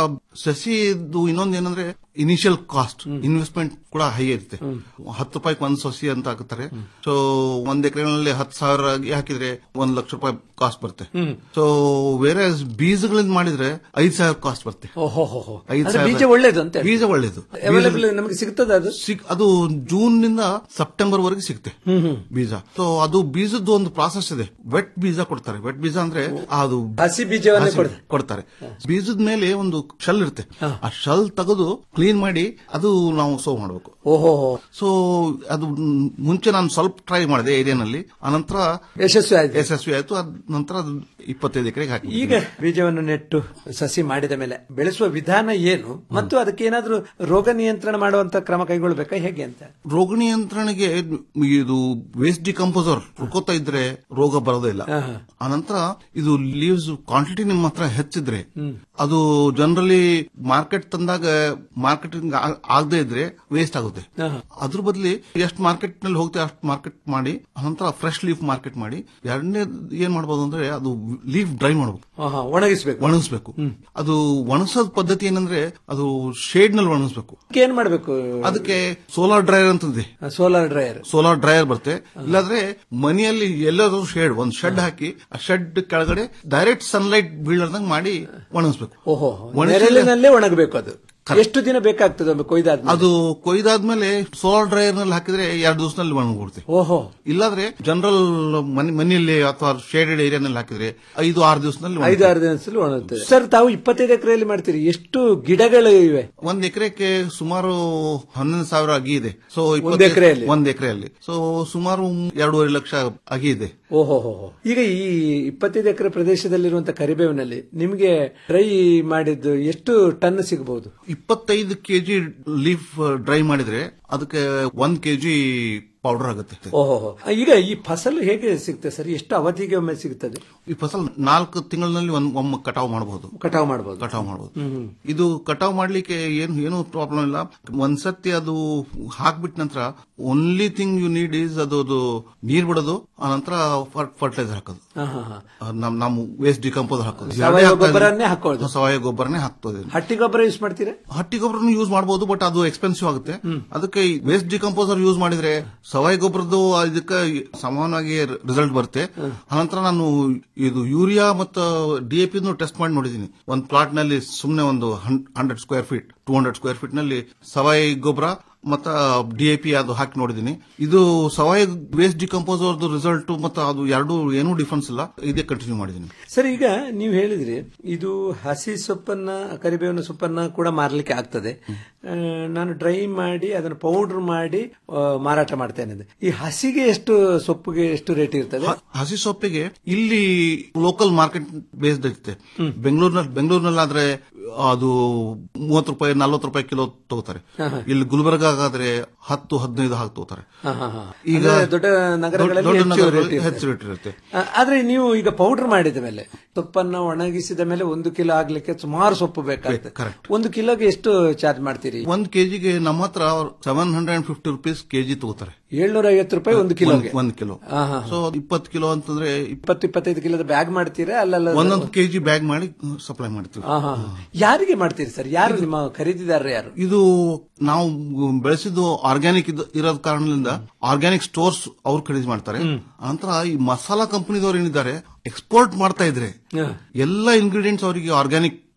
ಸಸಿದು ಇನ್ನೊಂದು ಏನಂದ್ರೆ ಇನಿಷಿಯಲ್ ಕಾಸ್ಟ್ ಇನ್ವೆಸ್ಟ್ಮೆಂಟ್ ಕೂಡ ಹೈ ಇರುತ್ತೆ ಹತ್ತು ರೂಪಾಯಿಗೆ ಒಂದ್ ಸಸಿ ಅಂತ ಹಾಕ್ತಾರೆ ಸೊ ಒಂದ್ ಎಕರೆನಲ್ಲಿ ಹತ್ತು ಸಾವಿರ ಹಾಕಿದ್ರೆ ಒಂದ್ ಲಕ್ಷ ರೂಪಾಯಿ ಕಾಸ್ಟ್ ಬರುತ್ತೆ ಹ್ಮ್. ಸೊ ಬೇರೆ ಬೀಜಗಳಿಂದ ಮಾಡಿದ್ರೆ ಐದ್ ಸಾವಿರ ಕಾಸ್ಟ್ ಬರುತ್ತೆ ಓಹೋ ಹೋ ಹೋ. ಐದ್ ಅಂದ್ರೆ ಸಾವಿರ ಬೀಜ ಒಳ್ಳೇದು ಅಂತ ಬೀಜ ಒಳ್ಳೇದು ಅವೈಲೇಬಲ್ ನಮಗೆ ಸಿಗ್ತದ ಅದು ಸಿಗ್ ಅದು ಜೂನ್ ನಿಂದ ಸೆಪ್ಟೆಂಬರ್ ವರೆಗೆ ಸಿಗುತ್ತೆ ಬೀಜ ಸೊ ಅದು ಬೀಜದ್ದು ಒಂದು ಪ್ರಾಸೆಸ್ ಇದೆ ವೆಟ್ ಬೀಜ ಕೊಡ್ತಾರೆ ವೆಟ್ ಬೀಜ ಅಂದ್ರೆ ಅದು ಹಸಿ ಬೀಜವನ್ನೇ ಹಸಿ ಕೊಡ್ತಾರೆ. ಕೊಡ್ತಾರೆ ಬೀಜದ ಮೇಲೆ ಒಂದು ಶಲ್ ಇರುತ್ತೆ ಆ ಶಲ್ ತೆಗೆದು ಕ್ಲೀನ್ ಮಾಡಿ ಅದು ನಾವು ಸೋ ಮಾಡಬೇಕು ಓಹೋ ಸೊ ಅದು ಮ್, ಮುಂಚೆ ನಾನು ಸ್ವಲ್ಪ ಟ್ರೈ ಮಾಡಿದೆ ಏರಿಯಾನಲ್ಲಿ ಅನಂತರ ಯಶಸ್ವಿ ಆಯ್ತು ಯಶಸ್ವಿ ಆಯ್ತು ಅದ್ ನಂತರ ಅದು ಇಪ್ಪತ್ತೈದು ಎಕರೆಗೆ ಹಾಕಿ ಈಗ ಬೀಜವನ್ನು ನೆಟ್ಟು ಸಸಿ ಮಾಡಿದ ಮೇಲೆ ಬೆಳೆಸುವ ವಿಧಾನ ಏನು ಮತ್ತು ಅದಕ್ಕೆ ಏನಾದ್ರೂ ರೋಗ ನಿಯಂತ್ರಣ ಮಾಡುವಂತ ಕ್ರಮ ಕೈಗೊಳ್ಬೇಕಾ ಹೇಗೆ ಅಂತ ರೋಗ ನಿಯಂತ್ರಣೆಗೆ ಇದು ವೇಸ್ಟ್ ಡಿಕಂಪೋಸರ್ ಹುಡ್ಕೋತಾ ಇದ್ರೆ ರೋಗ ಬರೋದೇ ಇಲ್ಲ ಅನಂತರ ಇದು ಲೀವ್ಸ್ ಕ್ವಾಂಟಿಟಿ ನಿಮ್ಮ ಹತ್ರ ಹೆಚ್ಚಿದ್ರೆ ಅದು ಜನರಲಿ ಮಾರ್ಕೆಟ್ ತಂದಾಗ ಮಾರ್ಕೆಟಿಂಗ್ ಆಗದೆ ಇದ್ರೆ ವೇಸ್ಟ್ ಆಗುತ್ತೆ ಅದ್ರ ಬದಲಿ ಎಷ್ಟು ಮಾರ್ಕೆಟ್ ನಲ್ಲಿ ಹೋಗುತ್ತೆ ಅಷ್ಟು ಮಾರ್ಕೆಟ್ ಮಾಡಿ ಅನಂತರ ಫ್ರೆಶ್ ಲೀಫ್ ಮಾರ್ಕೆಟ್ ಮಾಡಿ ಎರಡನೇ ಏನ್ ಮಾಡಬಹುದು ಅಂದ್ರೆ ಅದು ಲೀಫ್ ಡ್ರೈ ಮಾಡಬೇಕು ಆಹಾ, ಒಣಗಿಸ್ಬೇಕು ಒಣಗಿಸ್ಬೇಕು ಅದು ಒಣಗಿಸೋದ್ ಪದ್ಧತಿ ಏನಂದ್ರೆ ಅದು ಶೇಡ್ ನಲ್ಲಿ ಒಣಗಿಸ್ಬೇಕು ಅದಕ್ಕೆ ಏನ್ ಮಾಡ್ಬೇಕು ಅದಕ್ಕೆ ಸೋಲಾರ್ ಡ್ರೈಯರ್ ಅಂತಂದೆ ಸೋಲಾರ್ ಡ್ರೈಯರ್ ಸೋಲಾರ್ ಡ್ರೈಯರ್ ಬರುತ್ತೆ ಇಲ್ಲಾಂದ್ರೆ ಮನೆಯಲ್ಲಿ ಎಲ್ಲಾದ್ರೂ ಶೇಡ್ ಒಂದ್ ಶೆಡ್ ಹಾಕಿ ಆ ಶೆಡ್ ಕೆಳಗಡೆ ಡೈರೆಕ್ಟ್ ಸನ್ಲೈಟ್ ಬೀಳದಂಗ್ ಮಾಡಿ ಒಣಗಿಸ್ಬೇಕು ಓಹೋ ಒಣಗಿಸಿ- ನೆರಳಿನಲ್ಲೇ ಒಣಗಬೇಕು ಅದು ಎಷ್ಟು ದಿನ ಬೇಕಾಗ್ತದೆ ಒಮ್ಮೆ ಕೊಯ್ದಾದ್ಮೇಲೆ ಅದು ಕೊಯ್ದಾದ್ಮೇಲೆ ಸೋಲಾರ್ ಡ್ರೈಯರ್ ನಲ್ಲಿ ಹಾಕಿದ್ರೆ ಎರಡು ದಿವಸದಲ್ಲಿ ಒಣಗ್ಬಿಡುತ್ತೆ ಓಹೋ ಇಲ್ಲಾದ್ರೆ ಜನರಲ್ ಮನೆಯಲ್ಲಿ ಅಥವಾ ಶೇಡೆಡ್ ಏರಿಯಾನಲ್ಲಿ ಹಾಕಿದ್ರೆ ಐದು ಆರು ದಿವಸದಲ್ಲಿ ಐದು ಆರು ದಿನದಲ್ಲಿ ಒಣಗುತ್ತದೆ ಸರ್ ತಾವು ಇಪ್ಪತ್ತೈದು ಎಕರೆಯಲ್ಲಿ ಮಾಡ್ತೀರಿ ಎಷ್ಟು ಗಿಡಗಳು ಇವೆ ಒಂದ್ ಎಕರೆಗೆ ಸುಮಾರು ಹನ್ನೊಂದು ಸಾವಿರ ಅಗಿ ಇದೆ ಸೊ ಒಂದ್ ಎಕ್ರೆಯಲ್ಲಿ? ಒಂದ್ ಎಕರೆಯಲ್ಲಿ ಸೊ ಸುಮಾರು ಎರಡೂವರೆ ಲಕ್ಷ ಅಗಿ ಇದೆ ಓಹೋ ಹೋ ಹೋ. ಈಗ ಈ ಇಪ್ಪತ್ತೈದು ಎಕರೆ ಪ್ರದೇಶದಲ್ಲಿರುವಂತಹ ಕರಿಬೇವಿನಲ್ಲಿ ನಿಮಗೆ ಡ್ರೈ ಮಾಡಿದ್ದು ಎಷ್ಟು ಟನ್ ಸಿಗಬಹುದು ಇಪ್ಪತ್ತೈದು ಕೆಜಿ ಲೀಫ್ ಡ್ರೈ ಮಾಡಿದ್ರೆ ಅದಕ್ಕೆ ಒಂದ್ ಕೆಜಿ ಪೌಡರ್ ಆಗುತ್ತೆ ಓಹೋ ಹೋ. ಈಗ ಈ ಫಸಲು ಹೇಗೆ ಸಿಗ್ತದೆ ಸರ್ ಎಷ್ಟು ಅವಧಿಗೆ ಒಮ್ಮೆ ಸಿಗ್ತದೆ ಈ ಫಸಲ್ ನಾಲ್ಕು ತಿಂಗಳಿನಲ್ಲಿ ಒಂದ್ ಒಮ್ಮೆ ಕಟಾವ್ ಮಾಡಬಹುದು ಕಟಾವು ಮಾಡಬಹುದು ಕಟಾವ್ ಮಾಡಬಹುದು ಇದು ಕಟಾವ್ ಮಾಡ್ಲಿಕ್ಕೆ ಏನು ಏನು ಪ್ರಾಬ್ಲಮ್ ಇಲ್ಲ ಒಂದ್ಸತಿ ಅದು ಹಾಕ್ಬಿಟ್ಟ ನಂತರ only thing you need is ಅದು ಅದು ನೀರ್ ಬಿಡೋದು ಆನಂತರ ಫರ್ಟಿಲೈಸರ್ ಹಾಕೋದು ಹಾ, ಹಾ, ಹಾ. ಅದ್ ನಮ್ ನಮ್ ವೇಸ್ಟ್ ಡಿಕಂಪೋಸ್ ಹಾಕೋದು ಸಾವಯವ ಎರಡೇ ಹಾಕ್ತಾ ಗೊಬ್ಬರನ್ನೇ ಇದ್ದೀನಿ. ಹಾಕೋದು. ಸಾವಯವ ಗೊಬ್ಬರನೇ ಹಾಕ್ತದೆ ಹಟ್ಟಿ ಗೊಬ್ಬರ ಯೂಸ್ ಮಾಡ್ತೀರಾ ಹಟ್ಟಿ ಗೊಬ್ಬರನು ಯೂಸ್ ಮಾಡಬಹುದು ಬಟ್ ಅದು ಎಕ್ಸ್ಪೆನ್ಸಿವ್ ಆಗುತ್ತೆ ಅದಕ್ಕೆ ವೇಸ್ಟ್ ಡಿಕಂಪೋಸರ್ ಯೂಸ್ ಮಾಡಿದ್ರೆ ಸವಾಯಿ ಗೊಬ್ಬರದ್ದು ಇದಕ್ಕೆ ಸಮಾನವಾಗಿ ರಿಸಲ್ಟ್ ಬರುತ್ತೆ ಅನಂತರ ನಾನು ಇದು ಯೂರಿಯಾ ಮತ್ತು ಡಿಎಪಿ ಟೆಸ್ಟ್ ಮಾಡಿ ನೋಡಿದ್ದೀನಿ ಒಂದು ಪ್ಲಾಟ್ ನಲ್ಲಿ ಸುಮ್ಮನೆ ಒಂದು hundred square feet two hundred square feet ನಲ್ಲಿ ಸವಾಯಿ ಗೊಬ್ಬರ ಮತ್ತ ಡಿಎಪಿ ಅದು ಹಾಕಿ ನೋಡಿದೀನಿ ಇದು ಸವಾಯಿ ವೇಸ್ಟ್ ಡಿಕಂಪೋಸರ್ದು ರಿಸಲ್ಟ್ ಮತ್ತು ಅದು ಎರಡು ಏನೂ ಡಿಫ್ರೆನ್ಸ್ ಇಲ್ಲ ಇದೇ ಕಂಟಿನ್ಯೂ ಮಾಡಿದೀನಿ ಸರ್ ಈಗ ನೀವು ಹೇಳಿದ್ರಿ ಇದು ಹಸಿ ಸೊಪ್ಪನ್ನ ಕರಿಬೇವಿನ ಸೊಪ್ಪನ್ನ ಕೂಡ ಮಾರಲಿಕ್ಕೆ ಆಗ್ತದೆ ಆ, ನಾನು ಡ್ರೈ ಮಾಡಿ ಅದನ್ನು ಪೌಡರ್ ಮಾಡಿ ಆ, ಮಾರಾಟ ಮಾಡ್ತೇನೆ ಅಂದೆ. ಈ ಹಸಿಗೆ ಎಷ್ಟು ಸೊಪ್ಪಿಗೆ ಎಷ್ಟು ರೇಟ್ ಇರ್ತದೆ ಹ- ಹಸಿ ಸೊಪ್ಪಿಗೆ ಇಲ್ಲಿ ಲೋಕಲ್ ಮಾರ್ಕೆಟ್ ಬೇಸ್ಡ್ ಇರುತ್ತೆ ಬೆಂಗಳೂರಿನಲ್ಲಿ ಬೆಂಗಳೂರಿನಲ್ಲಾದ್ರೆ ಅದು ಮೂವತ್ತು ರೂಪಾಯಿ ನಲ್ವತ್ತು ರೂಪಾಯಿ ಕಿಲೋ ತಗೋತಾರೆ ಇಲ್ಲಿ ಗುಲ್ಬರ್ಗ ಆದ್ರೆ ಹತ್ತು ಹದಿನೈದು ಹಾಕಿ ತಗೋತಾರೆ ಹಾ, ಹಾ, ಹಾ. ಈಗ ಅಂದ್ರೆ ದೊಡ್ಡ ನಗರಗಳಲ್ಲಿ ದೊಡ್ಡ ಹೆಚ್ಚು ನಗರಗಳಲ್ಲಿ rate ಇರುತ್ತೆ. ಹೆಚ್ಚು ರೇಟ್ ಇರುತ್ತೆ ಆ, ಆದ್ರೆ ನೀವು ಈಗ ಪೌಡರ್ ಮಾಡಿದ ಮೇಲೆ ಸೊಪ್ಪನ್ನ ಒಣಗಿಸಿದ ಮೇಲೆ ಒಂದು ಕಿಲೋ ಆಗ್ಲಿಕ್ಕೆ ಸುಮಾರು ಸೊಪ್ಪು ಬೇಕಾಗ್ತದೆ ಒಂದು ಕಿಲೋಗೆ ಎಷ್ಟು ಚಾರ್ಜ್ ಮಾಡ್ತೀರಿ ಒಂದ್ ಕೆಜಿಗೆ ನಮ್ಮ ಹತ್ರ seven hundred and fifty rupees kg ತಗೋತಾರೆ ಏಳ್ನೂರ ಐವತ್ತು ರೂಪಾಯಿ ಒಂದು ಕಿಲೋಗೆ ಒಂದ್ ಕಿಲೋ ಹಾ, ಹಾ, ಹಾ. ಸೊ ಇಪ್ಪತ್ತು ಕಿಲೋ ಅಂತಂದ್ರೆ ಇಪ್ಪತ್ತು ಇಪ್ಪತ್ತೈದು ಕಿಲೋದ ಬ್ಯಾಗ್ ಮಾಡ್ತೀರಾ ಅಲ್ಲಲ್ಲ ಒಂದೊಂದು ಕೆಜಿ ಬ್ಯಾಗ್ ಮಾಡಿ ಸಪ್ಲೈ ಮಾಡ್ತೀವಿ ಹಾ, ಹಾ, ಹಾ. ಯಾರಿಗೆ ಮಾಡ್ತೀರಿ ಸರ್ ಯಾರು ನಿಮ್ಮ ಖರೀದಿದಾರರು ಯಾರು ಇದು ನಾವು ಬೆಳೆಸಿದ್ದು ಆರ್ಗ್ಯಾನಿಕ್ ಇರೋದ್ ಕಾರಣದಿಂದ ಆರ್ಗ್ಯಾನಿಕ್ ಸ್ಟೋರ್ಸ್ ಅವ್ರು ಖರೀದಿ ಮಾಡ್ತಾರೆ ನಂತರ ಈ ಮಸಾಲಾ ಕಂಪನಿದವ್ರು ಏನಿದ್ದಾರೆ ಎಕ್ಸ್ಪೋರ್ಟ್ ಮಾಡ್ತಾ ಇದ್ರೆ ಎಲ್ಲ ಇಂಗ್ರೀಡಿಯೆಂಟ್ಸ್ ಅವರಿಗೆ ಆರ್ಗ್ಯಾನಿಕ್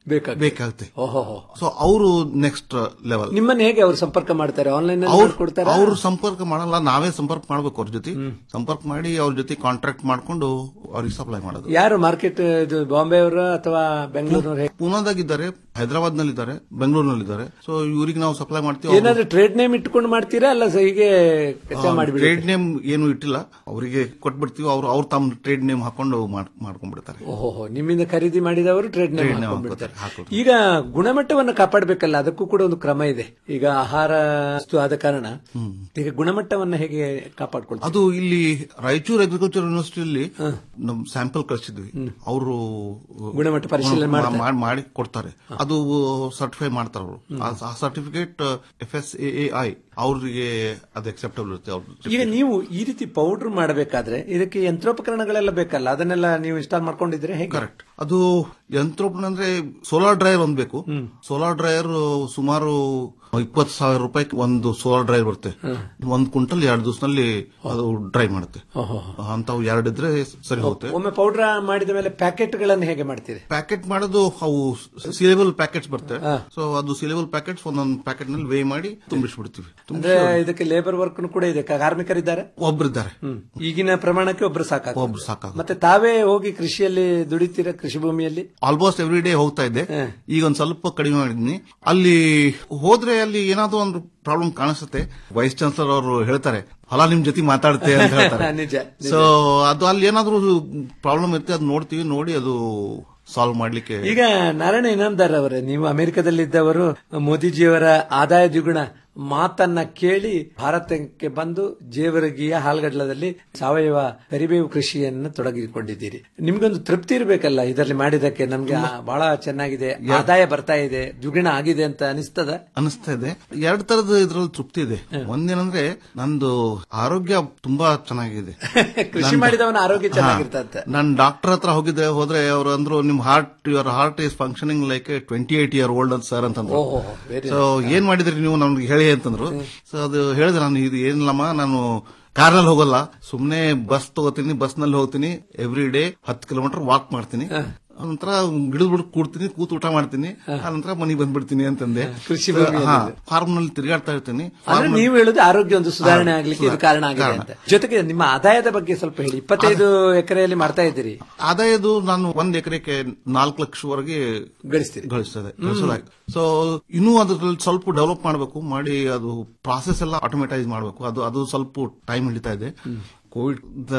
ಬೇಕಾಗುತ್ತೆ ಓಹೋ ಸೊ ಅವರು ನೆಕ್ಸ್ಟ್ ಲೆವೆಲ್ ನಿಮ್ಮನ್ನ ಹೇಗೆ ಅವ್ರು ಸಂಪರ್ಕ ಮಾಡ್ತಾರೆ ಆನ್ಲೈನ್ ಅವ್ರು ಕೊಡ್ತಾರೆ ಅವ್ರು ಸಂಪರ್ಕ ಮಾಡಲ್ಲ ನಾವೇ ಸಂಪರ್ಕ ಮಾಡ್ಬೇಕು ಅವ್ರ ಜೊತೆ ಸಂಪರ್ಕ ಮಾಡಿ ಅವ್ರ ಜೊತೆ ಕಾಂಟ್ರಾಕ್ಟ್ ಮಾಡ್ಕೊಂಡು ಅವ್ರಿಗೆ ಸಪ್ಲೈ ಮಾಡೋದು ಯಾರು ಮಾರ್ಕೆಟ್ ಇದು ಬಾಂಬೆ ಅವರು ಅಥವಾ ಬೆಂಗಳೂರಿನವ್ರು ಹೇಗೆ ಪೂನಾದಾಗಿದ್ದಾರೆ ಹೈದರಾಬಾದ್ ನಲ್ಲಿದ್ದಾರೆ ಬೆಂಗಳೂರಿನಲ್ಲಿದ್ದಾರೆ ಸೊ ಇವ್ರಿಗೆ ನಾವು ಸಪ್ಲೈ ಮಾಡ್ತೀವಿ ಏನಾದ್ರೂ ಟ್ರೇಡ್ ನೇಮ್ ಇಟ್ಕೊಂಡು ಮಾಡ್ತೀರಾ ಅಲ್ಲ ಸ ಹೀಗೆ ಕಚ್ಚಾ ಮಾಡಿಬಿಡಿ ಟ್ರೇಡ್ ನೇಮ್ ಏನು ಇಟ್ಟಿಲ್ಲ ಅವರಿಗೆ ಕೊಟ್ಬಿಡ್ತೀವಿ ಅವ್ರು ಅವ್ರು ತಮ್ಮ ಟ್ರೇಡ್ ನೇಮ್ ಹಾಕೊಂಡು ಮಾಡ್- ಮಾಡ್ಕೊಂಡ್ಬಿಡ್ತಾರೆ ಓಹೋ ನಿಮ್ಮಿಂದ ಖರೀದಿ ಮಾಡಿದವರು ಟ್ರೇಡ್ ನೇಮ್ Trade name ಹಾಕೊಂಡ್ಬಿಡ್ತಾರೆ ಹಾಕ್ತಾರೆ, ಈಗ ಗುಣಮಟ್ಟವನ್ನು ಕಾಪಾಡಬೇಕಲ್ಲ ಅದಕ್ಕೂ ಕೂಡ ಒಂದು ಕ್ರಮ ಇದೆ ಈಗ ಆಹಾರ ವಸ್ತು ಆದ ಕಾರಣ ಈಗ ಗುಣಮಟ್ಟವನ್ನ ಹೇಗೆ ಕಾಪಾಡ್ಕೊಳ್ತಾರೆ ಅದು ಇಲ್ಲಿ ರಾಯಚೂರು ಅಗ್ರಿಕಲ್ಚರ್ ಯೂನಿವರ್ಸಿಟಿಯಲ್ಲಿ ನಮ್ ಸ್ಯಾಂಪಲ್ ಕಳಿಸಿದ್ವಿ ಅವರು ಗುಣಮಟ್ಟ ಪರಿಶೀಲನೆ ಮಾಡ್ತಾರೆ. ಮಾಡಿ ಕೊಡ್ತಾರೆ ಅದು ಸರ್ಟಿಫೈ ಮಾಡ್ತಾರೆ ಅವರು ಆ certificate F S A I ಅವ್ರಿಗೆ ಅದು ಅಕ್ಸೆಪ್ಟಬಲ್ ಇರುತ್ತೆ ಅವ್ರ ಈಗ ನೀವು ಈ ರೀತಿ ಪೌಡರ್ ಮಾಡಬೇಕಾದ್ರೆ ಇದಕ್ಕೆ ಯಂತ್ರೋಪಕರಣಗಳೆಲ್ಲ ಬೇಕಲ್ಲ ಅದನ್ನೆಲ್ಲ ನೀವು ಇನ್ಸ್ಟಾಲ್ ಮಾಡ್ಕೊಂಡಿದ್ರೆ ಹೇಗೆ ಕರೆಕ್ಟ್ ಅದು ಯಂತ್ರೋಪಕರಣ ಅಂದ್ರೆ ಸೋಲಾರ್ ಡ್ರೈಯರ್ ಒಂದ್ ಬೇಕು ಸೋಲಾರ್ ಡ್ರೈಯರ್ ಸುಮಾರು ಇಪ್ಪತ್ತು ಸಾವಿರ ರೂಪಾಯಿ ಒಂದು ಸೋಲಾರ್ ಡ್ರೈಯರ್ ಬರುತ್ತೆ ಒಂದ್ ಕ್ವಿಂಟಲ್ ಎರಡು ದಿವಸದಲ್ಲಿ ಅದು ಡ್ರೈ ಮಾಡುತ್ತೆ ಅಂತವು ಎರಡಿದ್ರೆ ಸರಿ ಹೋಗುತ್ತೆ ಒಮ್ಮೆ ಪೌಡರ್ ಮಾಡಿದ ಮೇಲೆ ಪ್ಯಾಕೆಟ್ ಗಳನ್ನು ಹೇಗೆ ಮಾಡ್ತೀರಿ ಪ್ಯಾಕೆಟ್ ಮಾಡೋದು ಅವು ಸೀಲೇಬಲ್ ಪ್ಯಾಕೆಟ್ಸ್ ಬರ್ತವೆ ಸೊ ಅದು ಸೀಲೇಬಲ್ ಪ್ಯಾಕೆಟ್ಸ್ ಒಂದೊಂದು ಪ್ಯಾಕೆಟ್ ನಲ್ಲಿ ವೇ ಮಾಡಿ ತುಂಬಿಸ್ಬಿಡ್ತೀವಿ ಅಂದ್ರೆ ಇದಕ್ಕೆ ಲೇಬರ್ ವರ್ಕ್ ಕೂಡ ಇದೆ ಕಾರ್ಮಿಕರಿದ್ದಾರೆ ಒಬ್ರಿದ್ದಾರೆ ಈಗಿನ ಪ್ರಮಾಣಕ್ಕೆ ಒಬ್ರು ಸಾಕಾಗ ಒಬ್ರು ಸಾಕಾಗ ಮತ್ತೆ ತಾವೇ ಹೋಗಿ ಕೃಷಿಯಲ್ಲಿ ದುಡಿತೀರಾ ಕೃಷಿ ಭೂಮಿಯಲ್ಲಿ ಆಲ್ಮೋಸ್ಟ್ ಎವ್ರಿ ಡೇ ಹೋಗ್ತಾ ಇದ್ದೆ ಈಗ ಒಂದ್ ಸ್ವಲ್ಪ ಕಡಿಮೆ ಮಾಡಿದ್ನಿ ಅಲ್ಲಿ ಹೋದ್ರೆ ಅಲ್ಲಿ ಏನಾದ್ರು ಒಂದು ಪ್ರಾಬ್ಲಮ್ ಕಾಣಿಸುತ್ತೆ ವೈಸ್ ಚಾನ್ಸಲರ್ ಅವರು ಹೇಳ್ತಾರೆ ಹೊಲ ನಿಮ್ ಜೊತೆ ಮಾತಾಡುತ್ತೆ ಅಂತ ಹೇಳ್ತಾರೆ ನಿಜ, ನಿಜ. ಸೊ ಅದು ಅಲ್ಲಿ ಏನಾದ್ರು ಪ್ರಾಬ್ಲಮ್ ಇರುತ್ತೆ ಅದು ನೋಡ್ತೀವಿ ನೋಡಿ ಅದು ಸಾಲ್ವ್ ಮಾಡ್ಲಿಕ್ಕೆ ಈಗ ನಾರಾಯಣ ಇನಾಮ್ದಾರ್ ಅವರೇ ನೀವು ಅಮೆರಿಕದಲ್ಲಿದ್ದವರು ಮೋದಿಜಿಯವರ ಆದಾಯ ದ್ವಿಗುಣ ಮಾತನ್ನ ಕೇಳಿ ಭಾರತಕ್ಕೆ ಬಂದು ಜೇವರಗಿಯ ಹಾಲ್ಗಡ್ಲದಲ್ಲಿ ಸಾವಯವ ಕರಿಬೇವು ಕೃಷಿಯನ್ನು ತೊಡಗಿಕೊಂಡಿದ್ದೀರಿ ನಿಮ್ಗೊಂದು ತೃಪ್ತಿ ಇರಬೇಕಲ್ಲ ಇದರಲ್ಲಿ ಮಾಡಿದಕ್ಕೆ ನಮ್ಗೆ ಆ, ಬಹಳ ಚೆನ್ನಾಗಿದೆ ಆದಾಯ ಬರ್ತಾ ಇದೆ ದ್ವಿಗುಣ ಆಗಿದೆ ಅಂತ ಅನಿಸ್ತದ ಅನಿಸ್ತಾ ಇದೆ ಎರಡ್ ತರದ ಇದ್ರಲ್ಲಿ ತೃಪ್ತಿ ಇದೆ ಒಂದೇನಂದ್ರೆ ನಂದು ಆರೋಗ್ಯ ತುಂಬಾ ಚೆನ್ನಾಗಿದೆ ಕೃಷಿ ನಂದು- ಮಾಡಿದವನ ಆರೋಗ್ಯ ಹಾ. ಚೆನ್ನಾಗಿರ್ತಂತೆ ನಾನ್ ಡಾಕ್ಟರ್ ಹತ್ರ ಹೋಗಿದ್ದೆ ಹೋದ್ರೆ ಅವ್ರು ಅಂದ್ರು ನಿಮ್ heart your heart is functioning like twenty eight year old ಅಂತ ಸರ್ ಅಂತಂದ್ರು ಓಹೋ, very ಸೊ ಏನ್ ಮಾಡಿದ್ರಿ ನೀವು ನಮ್ಗೆ ಹೇಳಿ ಅಂತಂದ್ರು ಸೊ ಅದು ಹೇಳಿದೆ ನಾನು ಇದು ಏನಿಲ್ಲಮ್ಮ ನಾನು ಕಾರ್ನಲ್ಲಿ ಹೋಗಲ್ಲ ಸುಮ್ನೆ ಬಸ್ ತಗೋತೀನಿ ಬಸ್ ನಲ್ಲಿ ಹೋಗ್ತೀನಿ ಎವ್ರಿ ಡೇ ಹತ್ತು ಕಿಲೋಮೀಟರ್ ವಾಕ್ ಮಾಡ್ತೀನಿ ನಂತರ ಗಿಡದ ಬಿಡ್ ಕೂಡ್ತೀನಿ ಕೂತ್ ಊಟ ಮಾಡ್ತೀನಿ ಆನಂತರ ಮನೆಗೆ ಬಂದ್ಬಿಡ್ತೀನಿ ಅಂತಂದೆ ಕೃಷಿ ಭೂಮಿಯಲ್ಲಿ. ಫಾರ್ಮ್ ನಲ್ಲಿ ತಿರುಗಾಡ್ತಾ ಇರ್ತೀನಿ ಅಂದ್ರೆ Farm ನೀವು ಹೇಳುದು ಆರೋಗ್ಯ ಒಂದು ಸುಧಾರಣೆ ಹಾ, ಆಗ್ಲಿಕ್ಕೆ ಇದು ಸುಧಾರಣೆ. ಕಾರಣ ಆಗಿದೆ ಕಾರಣ. ಅಂತ ಜೊತೆಗೆ ನಿಮ್ಮ ಆದಾಯದ ಬಗ್ಗೆ ಸ್ವಲ್ಪ ಹೇಳಿ ಇಪ್ಪತ್ತೈದು ಎಕರೆಯಲ್ಲಿ ಮಾಡ್ತಾ ಇದ್ದೀರಿ ಆದಾಯದು ನಾನು ಒಂದ್ ಎಕರೆಗೆ ನಾಲ್ಕು ಲಕ್ಷವರೆಗೆ ಗಳಿಸ್ತೀರಿ ಗಳಿಸ್ತದೆ ಗಳಿಸೋದಾಗಿ ಸೊ ಇನ್ನೂ ಅದ್ರಲ್ಲಿ ಸ್ವಲ್ಪ ಡೆವಲಪ್ ಮಾಡಬೇಕು ಮಾಡಿ ಅದು ಪ್ರಾಸೆಸ್ ಎಲ್ಲ ಆಟೋಮೇಟೈಸ್ ಮಾಡಬೇಕು ಅದು ಅದು ಸ್ವಲ್ಪ ಟೈಮ್ ಹಿಡಿತಾ ಇದೆ ಕೋವಿಡ್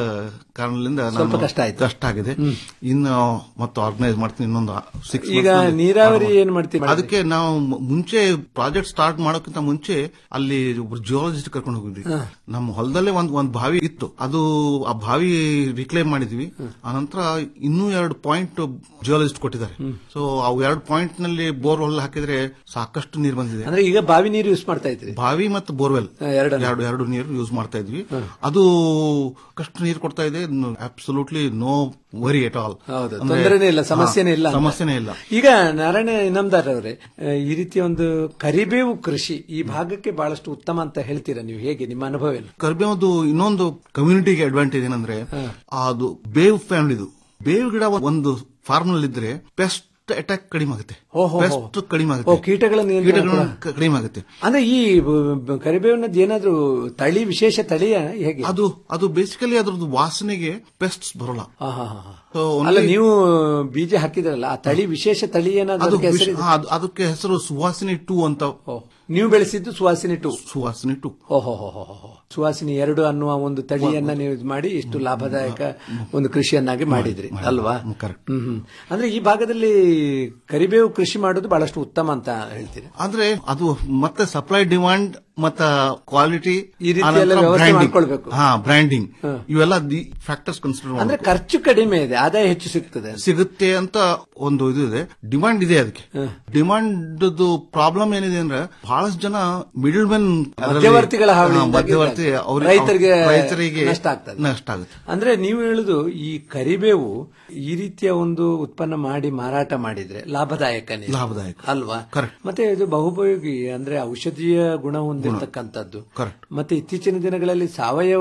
ಕಾರಣದಿಂದ ಸ್ವಲ್ಪ ನಾನು ಕಷ್ಟ ಆಯ್ತು. ಕಷ್ಟ ಆಗಿದೆ ಇನ್ನು ಮತ್ತೆ ಆರ್ಗನೈಸ್ ಮಾಡ್ತೀನಿ ಇನ್ನೊಂದು ಸಿಕ್ಸ್ ಈಗ ನೀರಾವರಿ ಏನ್ ಮಾಡ್ತೀವಿ ಅದಕ್ಕೆ ನಾವು ಮು- ಮುಂಚೆ ಪ್ರಾಜೆಕ್ಟ್ ಸ್ಟಾರ್ಟ್ ಮಾಡೋಕ್ಕಿಂತ ಮುಂಚೆ ಅಲ್ಲಿ ಒಬ್ರು ಜಿಯಾಲಜಿಸ್ಟ್ ಕರ್ಕೊಂಡು ಹೋಗಿದ್ವಿ ನಮ್ಮ ಹೊಲದಲ್ಲೇ ಒಂದ್ ಒಂದ್ ಬಾವಿ ಇತ್ತು ಅದು ಆ ಬಾವಿ ರಿಕ್ಲೈಮ್ ಮಾಡಿದ್ವಿ ಆನಂತರ ಇನ್ನೂ ಎರಡು ಪಾಯಿಂಟ್ ಜಿಯಾಲಜಿಸ್ಟ್ ಕೊಟ್ಟಿದ್ದಾರೆ ಸೊ ಅವು ಎರಡು ಪಾಯಿಂಟ್ ನಲ್ಲಿ ಬೋರ್ ಹೊಲ್ ಹಾಕಿದ್ರೆ ಸಾಕಷ್ಟು ನೀರು ಬಂದಿದೆ ಅಂದ್ರೆ ಈಗ ಬಾವಿ ನೀರು ಯೂಸ್ ಮಾಡ್ತಾ ಇದ್ರಿ ಬಾವಿ ಮತ್ತು ಬೋರ್ವೆಲ್ ಎರಡನ್ನೂ. ಎರಡು ಎರಡು ನೀರು ಯೂಸ್ ಮಾಡ್ತಾ ಇದ್ವಿ ಅದು ಕಷ್ಟು ನೀರು ಕೊಡ್ತಾ ಇದೆ absolutely no worry at all ಹೌದು ತೊಂದರೆನೇ ಇಲ್ಲ ಸಮಸ್ಯೆನೇ ಇಲ್ಲ ಅಂತ. ಸಮಸ್ಯೆನೇ ಇಲ್ಲ ಈಗ ನಾರಾಯಣ ಇನಾಮ್ದಾರ್ ಅವರೇ ಆ, ಈ ರೀತಿಯ ಒಂದು ಕರಿಬೇವು ಕೃಷಿ ಈ ಭಾಗಕ್ಕೆ ಬಹಳಷ್ಟು ಉತ್ತಮ ಅಂತ ಹೇಳ್ತೀರಾ ನೀವು ಹೇಗೆ ನಿಮ್ಮ ಅನುಭವ ಏನು ಕರ್ಬೇವದು ಇನ್ನೊಂದು ಕಮ್ಯುನಿಟಿಗೆ ಅಡ್ವಾಂಟೇಜ್ ಏನಂದ್ರೆ ಅದು ಬೇವು ಫ್ಯಾಮಿಲಿದು ಬೇವು ಗಿಡ ಒಂದು ಫಾರ್ಮ್ ನಲ್ಲಿ ಇದ್ರೆ ಪೆಸ್ಟ್ ಅಟ್ಯಾಕ್ ಕಡಿಮೆ ಆಗುತ್ತೆ ಓಹೋ. ಪೆಸ್ಟ್ ಕಡಿಮೆ ಓ, ಆಗುತ್ತೆ ಕೀಟಗಳ ನಿಯಂತ್ರಣ ಕೀಟಗಳು ಕೂಡ. ಕಡಿಮೆ ಆಗುತ್ತೆ ಅಂದ್ರೆ ಈ ಬ- ಬ- ಕರಿಬೇವಿನದ್ದು ಏನಾದ್ರೂ ತಳಿ ವಿಶೇಷ ತಳಿಯ ಹೇಗೆ ಅದು ಅದು ಬೇಸಿಕಲಿ ಅದ್ರದ್ದು ವಾಸನೆಗೆ ಪೆಸ್ಟ್ಸ್ ಬರೋಲ್ಲ ಹಾ, ಹಾ, ಹಾ, ಹಾ. So, only- ಅಲ್ಲ ನೀವು ಬೀಜ ಹಾಕಿದ್ರಲ್ಲ ಆ ತಳಿ ವಿಶೇಷ ತಳಿ ಏನಾದ್ರೂ ಅದು ಅದಕ್ಕೆ ವಿಶ್- ಹೆಸರಿದೆ? ಹಾ, ಅದು- ಅದಕ್ಕೆ ಹೆಸರು ಸುವಾಸಿನಿ ಟೂ ಅಂತ ನೀವು ಬೆಳೆಸಿದ್ದು ಸುವಾಸಿನಿ ಟು ಸುವಾಸಿನಿ ಟೂ ಓಹೋ ಸುವಾಸಿನಿ ಎರಡು ಅನ್ನುವ ಒಂದು ತಳಿಯನ್ನ ನೀವು ಇದ್ ಮಾಡಿ ಇಷ್ಟು ಲಾಭದಾಯಕ ಒಂದು ಕೃಷಿಯನ್ನಾಗಿ ಮಾಡಿದ್ರಿ ಅಲ್ವಾ ಕರೆಕ್ಟ್ ಹ್ಮ್ ಹ್ಮ್. ಅಂದ್ರೆ ಈ ಭಾಗದಲ್ಲಿ ಕರಿಬೇವು ಕೃಷಿ ಮಾಡೋದು ಬಹಳಷ್ಟು ಉತ್ತಮ ಅಂತ ಹೇಳ್ತೀರಿ ಅಂದ್ರೆ ಅದು ಮತ್ತೆ ಸಪ್ಲೈ ಡಿಮಾಂಡ್ ಮತ್ತ ಕ್ವಾಲಿಟಿ ಈ ರೀತಿ ಎಲ್ಲ ವ್ಯವಸ್ಥೆ ಮಾಡ್ಕೊಳ್ಬೇಕು. ಹಾ ಬ್ರ್ಯಾಂಡಿಂಗ್ ಇವೆಲ್ಲ ದಿ ಫ್ಯಾಕ್ಟರ್ಸ್ ಕನ್ಸಿಡರ್ ಅಂದ್ರೆ ಖರ್ಚು ಕಡಿಮೆ ಇದೆ ಆದಾಯ ಹೆಚ್ಚು ಸಿಗ್ತದೆ ಸಿಗುತ್ತೆ ಅಂತ ಒಂದು ಇದು ಇದೆ ಡಿಮಾಂಡ್ ಇದೆ ಅದಕ್ಕೆ ಡಿಮಾಂಡ್ ಪ್ರಾಬ್ಲಮ್ ಏನಿದೆ ಅಂದ್ರೆ ಬಹಳಷ್ಟು ಜನ ಮಿಡಲ್ ಮೆನ್ ಮಧ್ಯವರ್ತಿಗಳ ಹಾವಳಿಯಿಂದಾಗಿ ಮಧ್ಯವರ್ತಿ ಅವ್ರಿಗೆ- ರೈತರಿಗೆ ರೈತರಿಗೆ ನಷ್ಟ ಆಗ್ತದೆ. ನಷ್ಟ ಆಗುತ್ತೆ ಅಂದ್ರೆ ನೀವು ಹೇಳುದು ಈ ಕರಿಬೇವು ಈ ರೀತಿಯ ಒಂದು ಉತ್ಪನ್ನ ಮಾಡಿ ಮಾರಾಟ ಮಾಡಿದ್ರೆ ಲಾಭದಾಯಕನೇ ಲಾಭದಾಯಕ. ಅಲ್ವಾ Correct. ಮತ್ತೆ ಇದು ಬಹುಪಯೋಗಿ ಅಂದ್ರೆ ಔಷಧೀಯ ಗುಣ ಹೊಂದಿರತಕ್ಕಂಥದ್ದು Correct. ಮತ್ತೆ ಇತ್ತೀಚಿನ ದಿನಗಳಲ್ಲಿ ಸಾವಯವ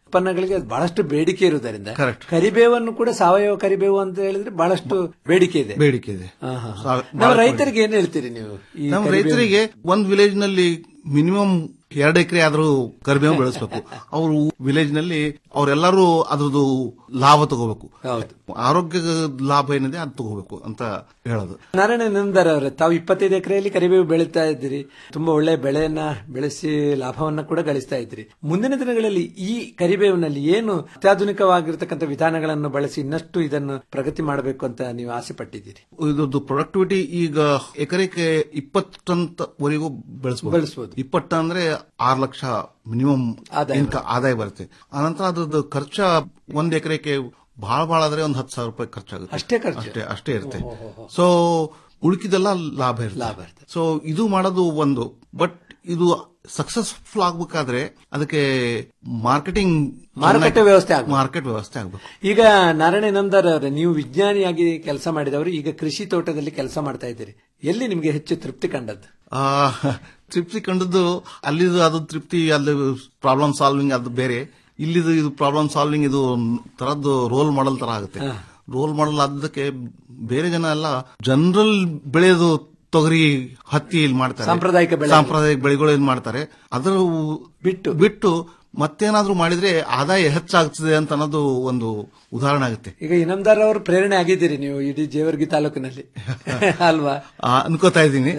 ಉತ್ಪನ್ನಗಳಿಗೆ ಬಹಳಷ್ಟು ಬೇಡಿಕೆ ಇರುವುದರಿಂದ Correct. ಕರಿಬೇವನ್ನು ಕೂಡ ಸಾವಯವ ಕರಿಬೇವು ಅಂತ ಹೇಳಿದ್ರೆ ಬಹಳಷ್ಟು ಬೇಡಿಕೆ ಇದೆ ಬೇಡಿಕೆ ಇದೆ ಹಾ, ಹಾ. ಸಾ- ನಮ್ಮ ಬಹಳ ರೈತರಿಗೆ ಏನ್ ಹೇಳ್ತೀರಿ ನೀವು ಈ ನಮ್ಮ ಕರಿಬೇವು- ರೈತರಿಗೆ ಒಂದ್ ವಿಲೇಜ್ ನಲ್ಲಿ ಮಿನಿಮಮ್ ಎರಡು ಎಕರೆ ಆದ್ರೂ ಕರಿಬೇವು ಬೆಳೆಸಬೇಕು ಅವರು ವಿಲೇಜ್ ನಲ್ಲಿ ಅವರೆಲ್ಲರೂ ಅದ್ರದ್ದು ಲಾಭ ತಗೋಬೇಕು ಹೌದು ಆರೋಗ್ಯದ ಲಾಭ ಏನಿದೆ ಅದು ತಗೋಬೇಕು ಅಂತ ಹೇಳೋದು ನಾರಾಯಣ ನಂದರ್ ಅವರೇ ತಾವು ಇಪ್ಪತ್ತೈದು ಎಕರೆಯಲ್ಲಿ ಕರಿಬೇವು ಬೆಳೀತಾ ಇದ್ದೀರಿ ತುಂಬಾ ಒಳ್ಳೆ ಬೆಳೆಯನ್ನ ಬೆಳೆಸಿ ಲಾಭವನ್ನ ಕೂಡ ಗಳಿಸ್ತಾ ಇದ್ರಿ ಮುಂದಿನ ದಿನಗಳಲ್ಲಿ ಈ ಕರಿಬೇವಿನಲ್ಲಿ ಏನು ಅತ್ಯಾಧುನಿಕವಾಗಿರ್ತಕ್ಕಂಥ ವಿಧಾನಗಳನ್ನು ಬಳಸಿ ಇನ್ನಷ್ಟು ಇದನ್ನು ಪ್ರಗತಿ ಮಾಡಬೇಕು ಅಂತ ನೀವು ಆಸೆ ಪಟ್ಟಿದ್ದೀರಿ ಇದ್ರದ್ದು ಪ್ರೊಡಕ್ಟಿವಿಟಿ ಈಗ ಎಕರೆಗೆ ಇಪ್ಪತ್ತು ಟನ್ ವರೆಗೂ ಬೆಳೆಸಬಹುದು ಬೆಳೆಸ್ಬೋದು. ಇಪ್ಪತ್ತು ಟನ್ ಅಂದ್ರೆ ಆರು ಲಕ್ಷ ಮಿನಿಮಮ್ ಆದಾಯ ಆದಾಯ ಬರುತ್ತೆ ಆನಂತರ ಅದ್ರದ್ದು ಖರ್ಚ ಒಂದ್ ಎಕರೆಗೆ ಬಹಳ ಬಹಳ ಆದ್ರೆ ಒಂದ್ ಹತ್ತು ಸಾವಿರ ರೂಪಾಯಿ ಖರ್ಚಾಗುತ್ತೆ ಅಷ್ಟೇ ಖರ್ಚು? ಅಷ್ಟೇ ಅಷ್ಟೇ ಇರುತ್ತೆ ಸೊ ಉಳುಕಿದೆಲ್ಲ ಲಾಭ ಇರುತ್ತೆ ಲಾಭ ಇರುತ್ತೆ. ಸೊ ಇದು ಮಾಡೋದು ಒಂದು ಬಟ್ ಇದು ಸಕ್ಸಸ್ಫುಲ್ ಆಗ್ಬೇಕಾದ್ರೆ ಅದಕ್ಕೆ ಮಾರ್ಕೆಟಿಂಗ್ ಮಾರುಕಟ್ಟೆ ವ್ಯವಸ್ಥೆ ಆಗ್ಬೇಕು. ಮಾರ್ಕೆಟ್ ವ್ಯವಸ್ಥೆ ಆಗ್ಬೇಕು ಈಗ ನಾರಾಯಣ ನಂದರ್ ಅವರೇ ನೀವು ವಿಜ್ಞಾನಿಯಾಗಿ ಕೆಲಸ ಮಾಡಿದವರು ಈಗ ಕೃಷಿ ತೋಟದಲ್ಲಿ ಕೆಲಸ ಮಾಡ್ತಾ ಇದ್ದೀರಿ ಎಲ್ಲಿ ನಿಮಗೆ ಹೆಚ್ಚು ತೃಪ್ತಿ ಕಂಡದ್ದು ಆ, ತೃಪ್ತಿ ಕಂಡದ್ದು ಅಲ್ಲಿದು ಅದು ತೃಪ್ತಿ ಅಲ್ಲಿ ಪ್ರಾಬ್ಲಮ್ ಸಾಲ್ವಿಂಗ್ ಅದು ಬೇರೆ ಇಲ್ಲಿದು ಇದು ಪ್ರಾಬ್ಲಮ್ ಸಾಲ್ವಿಂಗ್ ಇದು ತರದ್ದು ರೋಲ್ ಮಾಡಲ್ ತರ ಆಗುತ್ತೆ ರೋಲ್ ಮಾಡಲ್ ಆದಕ್ಕೆ ಬೇರೆ ಜನ ಎಲ್ಲ ಜನರಲ್ ಬೆಳೆಯೋದು ತೊಗರಿ ಹತ್ತಿ ಇಲ್ಲಿ ಮಾಡ್ತಾರೆ ಸಾಂಪ್ರದಾಯಿಕ ಬೆಳೆ. ಸಾಂಪ್ರದಾಯಿಕ ಬೆಳೆಗಳು ಏನ್ ಮಾಡ್ತಾರೆ ಅದರ ಬಿಟ್ಟು ಬಿಟ್ಟು ಮತ್ತೇನಾದ್ರೂ ಮಾಡಿದ್ರೆ ಆದಾಯ ಹೆಚ್ಚಾಗ್ತದೆ ಅಂತ ಅನ್ನೋದು ಒಂದು ಉದಾಹರಣೆ ಆಗುತ್ತೆ ಈಗ ಇನಂದಾರ್ ಅವರು ಪ್ರೇರಣೆ ಆಗಿದ್ದೀರಿ ನೀವು ಇಡೀ ಜೇವರ್ಗಿ ತಾಲೂಕಿನಲ್ಲಿ ಅಲ್ವಾ ಆ, ಅನ್ಕೋತಾ ಇದ್ದೀನಿ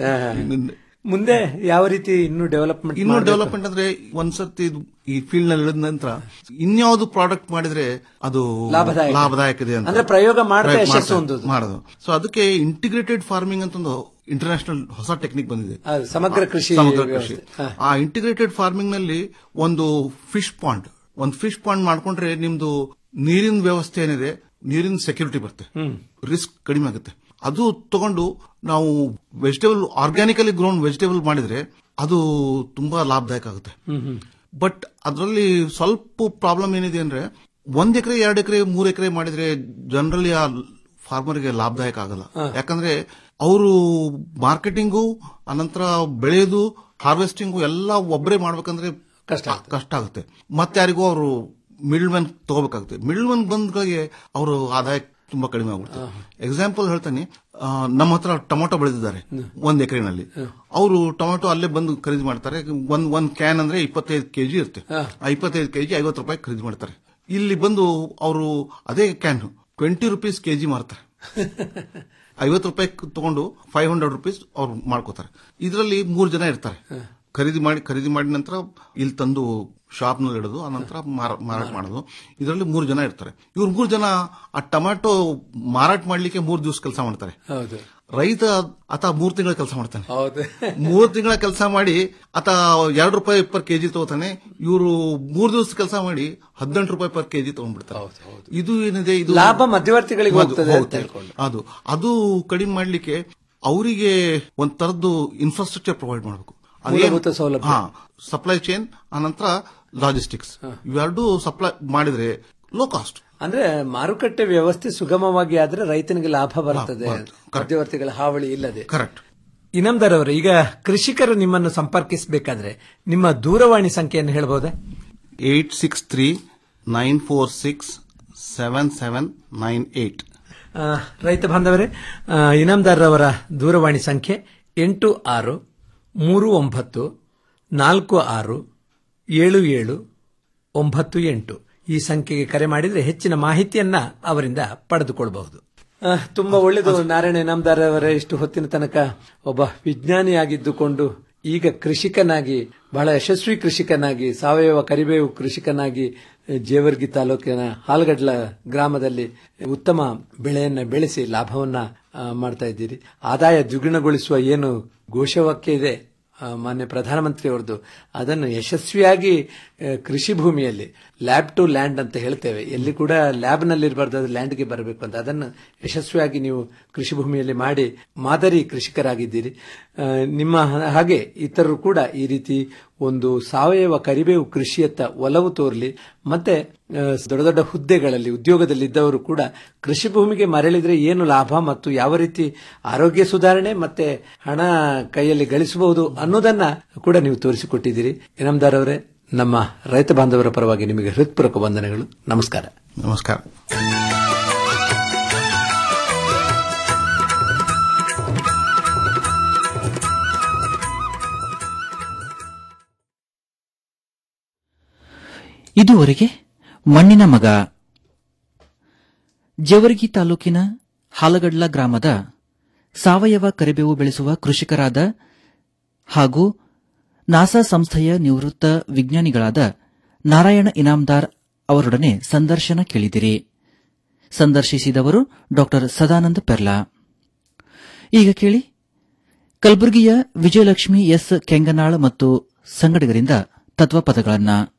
ಮುಂದೆ ಯಾವ ರೀತಿ ಇನ್ನೂ ಡೆವಲಪ್ಮೆಂಟ್ ಇನ್ನೂ ಡೆವಲಪ್ಮೆಂಟ್ ಅಂದ್ರೆ ಒಂದ್ಸತಿ ಇದು ಈ ಫೀಲ್ಡ್ ನಲ್ಲಿ ಇಳಿದ ನಂತರ ಇನ್ಯಾವುದು ಪ್ರಾಡಕ್ಟ್ ಮಾಡಿದ್ರೆ ಅದು ಲಾಭದಾಯಕ. ಲಾಭದಾಯಕ ಇದೆ ಅಂತ ಅಂದ್ರೆ ಪ್ರಯೋಗ ಮಾಡ್ತಾ ಪ್ರಯೋಗ ಯಶಸ್ಸು ಮಾಡ್ತಾ- ಹೊಂದೋದು. ಮಾಡೋದು ಸೊ ಅದಕ್ಕೆ ಇಂಟಿಗ್ರೇಟೆಡ್ ಫಾರ್ಮಿಂಗ್ ಅಂತ ಒಂದು ಇಂಟರ್ನ್ಯಾಷನಲ್ ಹೊಸ ಟೆಕ್ನಿಕ್ ಬಂದಿದೆ ಅದು ಸಮಗ್ರ ಕೃಷಿ ಸಮಗ್ರ ಕೃಷಿ ವ್ಯವಸ್ಥೆ. ಹಾ. ಆ ಇಂಟಿಗ್ರೇಟೆಡ್ ಫಾರ್ಮಿಂಗ್ ನಲ್ಲಿ ಒಂದು ಫಿಶ್ ಪಾಂಡ್ ಒಂದು ಫಿಶ್ ಪಾಂಡ್ ಮಾಡ್ಕೊಂಡ್ರೆ ನಿಮ್ದು ನೀರಿನ ವ್ಯವಸ್ಥೆ ಏನಿದೆ ನೀರಿನ ಸೆಕ್ಯೂರಿಟಿ ಬರುತ್ತೆ ರಿಸ್ಕ್ ಕಡಿಮೆ ಆಗುತ್ತೆ ಅದು ತಗೊಂಡು ನಾವು ವೆಜಿಟೇಬಲ್ ಆರ್ಗ್ಯಾನಿಕಲಿ ಗ್ರೋನ್ ವೆಜಿಟೇಬಲ್ ಮಾಡಿದ್ರೆ ಅದು ತುಂಬಾ ಲಾಭದಾಯಕ ಆಗುತ್ತೆ ಬಟ್ ಅದರಲ್ಲಿ ಸ್ವಲ್ಪ ಪ್ರಾಬ್ಲಮ್ ಏನಿದೆ ಅಂದ್ರೆ ಒಂದ್ ಎಕರೆ ಎರಡು ಎಕರೆ ಮೂರ್ ಎಕರೆ ಮಾಡಿದ್ರೆ ಜನರಲಿ ಆ ಫಾರ್ಮರ್ಗೆ ಲಾಭದಾಯಕ ಆಗಲ್ಲ ಯಾಕಂದ್ರೆ ಅವರು ಮಾರ್ಕೆಟಿಂಗು ಅನಂತರ ಬೆಳೆಯೋದು ಹಾರ್ವೆಸ್ಟಿಂಗು ಎಲ್ಲ ಒಬ್ಬರೇ ಮಾಡ್ಬೇಕಂದ್ರೆ ಕಷ್ಟ ಕಷ್ಟ ಆಗುತ್ತೆ ಮತ್ತೆ ಯಾರಿಗೂ ಅವರು ಮಿಡ್ಲ್ ಮ್ಯಾನ್ ತಗೋಬೇಕಾಗುತ್ತೆ ಮಿಡ್ಲ್ ಮ್ಯಾನ್ ಬಂದ್ಗಳಿಗೆ ಅವರು ಆದಾಯ ತುಂಬಾ ಕಡಿಮೆ ಆಗುತ್ತೆ ಎಕ್ಸಾಂಪಲ್ ಹೇಳ್ತಾನೆ ಆ, ನಮ್ಮ ಹತ್ರ ಟೊಮೊಟೊ ಬೆಳೆದಿದ್ದಾರೆ ಒಂದ್ ಎಕರೆನಲ್ಲಿ ಅವರು ಟೊಮೊಟೊ ಅಲ್ಲೇ ಬಂದು ಖರೀದಿ ಮಾಡ್ತಾರೆ ಒಂದ್ ಒಂದ್ ಕ್ಯಾನ್ ಅಂದ್ರೆ ಇಪ್ಪತ್ತೈದು ಕೆಜಿ ಇರುತ್ತೆ ಆ ಇಪ್ಪತ್ತೈದು ಕೆಜಿ ಐವತ್ತು ರೂಪಾಯಿ ಖರೀದಿ ಮಾಡ್ತಾರೆ ಇಲ್ಲಿ ಬಂದು ಅವರು ಅದೇ ಕ್ಯಾನ್ ಟ್ವೆಂಟಿ ರುಪೀಸ್ ಕೆಜಿ ಮಾರ್ತಾರೆ ಐವತ್ತು ರೂಪಾಯಿ ತಗೊಂಡು ಫೈವ್ ಹಂಡ್ರೆಡ್ ರುಪೀಸ್ ಅವ್ರು ಮಾಡ್ಕೋತಾರೆ ಇದರಲ್ಲಿ ಮೂರು ಜನ ಇರ್ತಾರೆ ಖರೀದಿ ಮಾಡಿ ಖರೀದಿ ಮಾಡಿದ ನಂತರ ಇಲ್ಲಿ ತಂದು ಶಾಪ್ ನಲ್ಲಿ ಇಡೋದು ಆನಂತರ ಮಾರ- ಮಾರಾಟ ಮಾಡೋದು ಇದರಲ್ಲಿ ಮೂರು ಜನ ಇರ್ತಾರೆ ಇವ್ರು ಮೂರು ಜನ ಆ ಟೊಮ್ಯಾಟೊ ಮಾರಾಟ ಮಾಡ್ಲಿಕ್ಕೆ ಮೂರು ದಿವಸ ಕೆಲಸ ಮಾಡ್ತಾರೆ ಹೌದು ರೈತ ಆತ ಮೂರು ತಿಂಗಳ ಕೆಲಸ ಮಾಡ್ತಾನೆ ಹೌದು ಮೂರು ತಿಂಗಳ ಕೆಲಸ ಮಾಡಿ ಆತ ಎರಡು ರೂಪಾಯಿ ಪರ್ ಕೆಜಿ ತಗೋತಾನೆ ಇವರು ಮೂರು ದಿವಸ ಕೆಲಸ ಮಾಡಿ ಹದಿನೆಂಟು ರೂಪಾಯಿ ಪರ್ ಕೆಜಿ ತಗೊಂಡ್ಬಿಡ್ತಾರೆ ಇದು ಏನಿದೆ ಇದು ಲಾಭ ಮಧ್ಯವರ್ತಿಗಳಿಗೆ ಅದು ಹೋಗ್ತದೆ ಅಂತ ಹೋಗುತ್ತೆ. ಹೇಳ್ಕೊಂಡು. ಅದು ಅದು ಕಡಿಮೆ ಮಾಡ್ಲಿಕ್ಕೆ ಅವರಿಗೆ ಒಂದ್ ತರದ್ದು ಇನ್ಫ್ರಾಸ್ಟ್ರಕ್ಚರ್ ಪ್ರೊವೈಡ್ ಮಾಡಬೇಕು ಮೂಲಭೂತ ಸೌಲಭ್ಯ. ಹಾ ಸಪ್ಲೈ ಚೈನ್ ಆನಂತರ ಲಾಜಿಸ್ಟಿಕ್ಸ್ ಇವೆರಡು ಸಪ್ಲೈ ಮಾಡಿದ್ರೆ ಲೋ ಕಾಸ್ಟ್ ಅಂದ್ರೆ ಮಾರುಕಟ್ಟೆ ವ್ಯವಸ್ಥೆ ಸುಗಮವಾಗಿ ಆದ್ರೆ ರೈತನಿಗೆ ಲಾಭ ಬರ್ತದೆ ಮಧ್ಯವರ್ತಿಗಳ ಹಾವಳಿ ಇಲ್ಲದೆ ಕರೆಕ್ಟ್ ಇನಂದರ್ ಅವರು ಈಗ ಕೃಷಿಕರು ನಿಮ್ಮನ್ನು ಸಂಪರ್ಕಿಸಬೇಕಾದ್ರೆ ನಿಮ್ಮ ದೂರವಾಣಿ ಸಂಖ್ಯೆಯನ್ನು ಹೇಳ್ಬೋದಾ eight six three nine four six seven seven nine eight ಆ, ರೈತ ಬಾಂಧವರೇ ಆ, ಇನಾಮ್ದಾರ್ ಅವರ ದೂರವಾಣಿ ಸಂಖ್ಯೆ ಎಂಟು ಆರು ಮೂರು ಒಂಬತ್ತು ನಾಲ್ಕು ಆರು ಏಳು ಏಳು ಒಂಬತ್ತು ಎಂಟು ಈ ಸಂಖ್ಯೆಗೆ ಕರೆ ಮಾಡಿದರೆ ಹೆಚ್ಚಿನ ಮಾಹಿತಿಯನ್ನ ಅವರಿಂದ ಪಡೆದುಕೊಳ್ಳಬಹುದು ಆ, ತುಂಬಾ ಒಳ್ಳೆಯದು ನಾರಾಯಣ ಇನಾಮ್ದಾರ್ ಅವರೇ ಇಷ್ಟು ಹೊತ್ತಿನ ತನಕ ಒಬ್ಬ ವಿಜ್ಞಾನಿಯಾಗಿದ್ದುಕೊಂಡು ಈಗ ಕೃಷಿಕನಾಗಿ ಬಹಳ ಯಶಸ್ವಿ ಕೃಷಿಕನಾಗಿ ಸಾವಯವ ಕರಿಬೇವು ಕೃಷಿಕನಾಗಿ ಆ, ಜೇವರ್ಗಿ ತಾಲೂಕಿನ ಹಾಲ್ಗಡ್ಲ ಗ್ರಾಮದಲ್ಲಿ ಉತ್ತಮ ಬೆಳೆಯನ್ನ ಬೆಳೆಸಿ ಲಾಭವನ್ನ ಆ, ಮಾಡ್ತಾ ಇದ್ದೀರಿ ಆದಾಯ ದ್ವಿಗುಣಗೊಳಿಸುವ ಏನು ಘೋಷವಾಕ್ಯ ಇದೆ ಆ, ಮಾನ್ಯ ಪ್ರಧಾನಮಂತ್ರಿ ಅವರದ್ದು ಅದನ್ನು ಯಶಸ್ವಿಯಾಗಿ ಆ, ಕೃಷಿ ಭೂಮಿಯಲ್ಲಿ ಲ್ಯಾಬ್ ಟು ಲ್ಯಾಂಡ್ ಅಂತ ಹೇಳ್ತೇವೆ ಎಲ್ಲಿ ಕೂಡ ಲ್ಯಾಬ್ ನಲ್ಲಿ ಇರಬಾರ್ದು ಅದು ಲ್ಯಾಂಡ್ಗೆ ಬರಬೇಕು ಅಂತ ಅದನ್ನು ಯಶಸ್ವಿಯಾಗಿ ನೀವು ಕೃಷಿ ಭೂಮಿಯಲ್ಲಿ ಮಾಡಿ ಮಾದರಿ ಕೃಷಿಕರಾಗಿದ್ದೀರಿ ಆ, ನಿಮ್ಮ ಹಾಗೆ ಇತರರು ಕೂಡ ಈ ರೀತಿ ಒಂದು ಸಾವಯವ ಕರಿಬೇವು ಕೃಷಿಯತ್ತ ಒಲವು ತೋರಲಿ ಮತ್ತೆ ಆ, ದೊಡ್ಡ ದೊಡ್ಡ ಹುದ್ದೆಗಳಲ್ಲಿ ಉದ್ಯೋಗದಲ್ಲಿ ಇದ್ದವರು ಕೂಡ ಕೃಷಿ ಭೂಮಿಗೆ ಮರಳಿದ್ರೆ ಏನು ಲಾಭ ಮತ್ತು ಯಾವ ರೀತಿ ಆರೋಗ್ಯ ಸುಧಾರಣೆ ಮತ್ತೆ ಹಣ ಕೈಯಲ್ಲಿ ಗಳಿಸಬಹುದು ಅನ್ನೋದನ್ನ ಕೂಡ ನೀವು ತೋರಿಸಿಕೊಟ್ಟಿದ್ದೀರಿ ಇನಾಮ್ದಾರ್ ಅವರೇ ನಮ್ಮ ರೈತ ಬಾಂಧವರ ಪರವಾಗಿ ನಿಮಗೆ ಹೃತ್ಪೂರ್ವಕ ವಂದನೆಗಳು ನಮಸ್ಕಾರ ನಮಸ್ಕಾರ ಇದುವರೆಗೆ ಮಣ್ಣಿನ ಮಗ ಜೇವರ್ಗಿ ತಾಲೂಕಿನ ಹಾಲಗಡ್ಲ ಗ್ರಾಮದ ಸಾವಯವ ಕರಿಬೇವು ಬೆಳೆಸುವ ಕೃಷಿಕರಾದ ಹಾಗೂ ನಾಸಾ ಸಂಸ್ಥೆಯ ನಿವೃತ್ತ ವಿಜ್ಞಾನಿಗಳಾದ ನಾರಾಯಣ ಇನಾಮ್ದಾರ್ ಅವರೊಡನೆ ಸಂದರ್ಶನ ಕೇಳಿದಿರಿ ಸಂದರ್ಶಿಸಿದವರು ಡಾ ಸದಾನಂದ ಪೆರ್ಲಾ ಈಗ ಕೇಳಿ ಕಲಬುರಗಿಯ ವಿಜಯಲಕ್ಷ್ಮಿ ಎಸ್ ಕೆಂಗನಾಳ್ ಮತ್ತು ಸಂಗಡಿಗರಿಂದ ತತ್ವಪದಗಳನ್ನು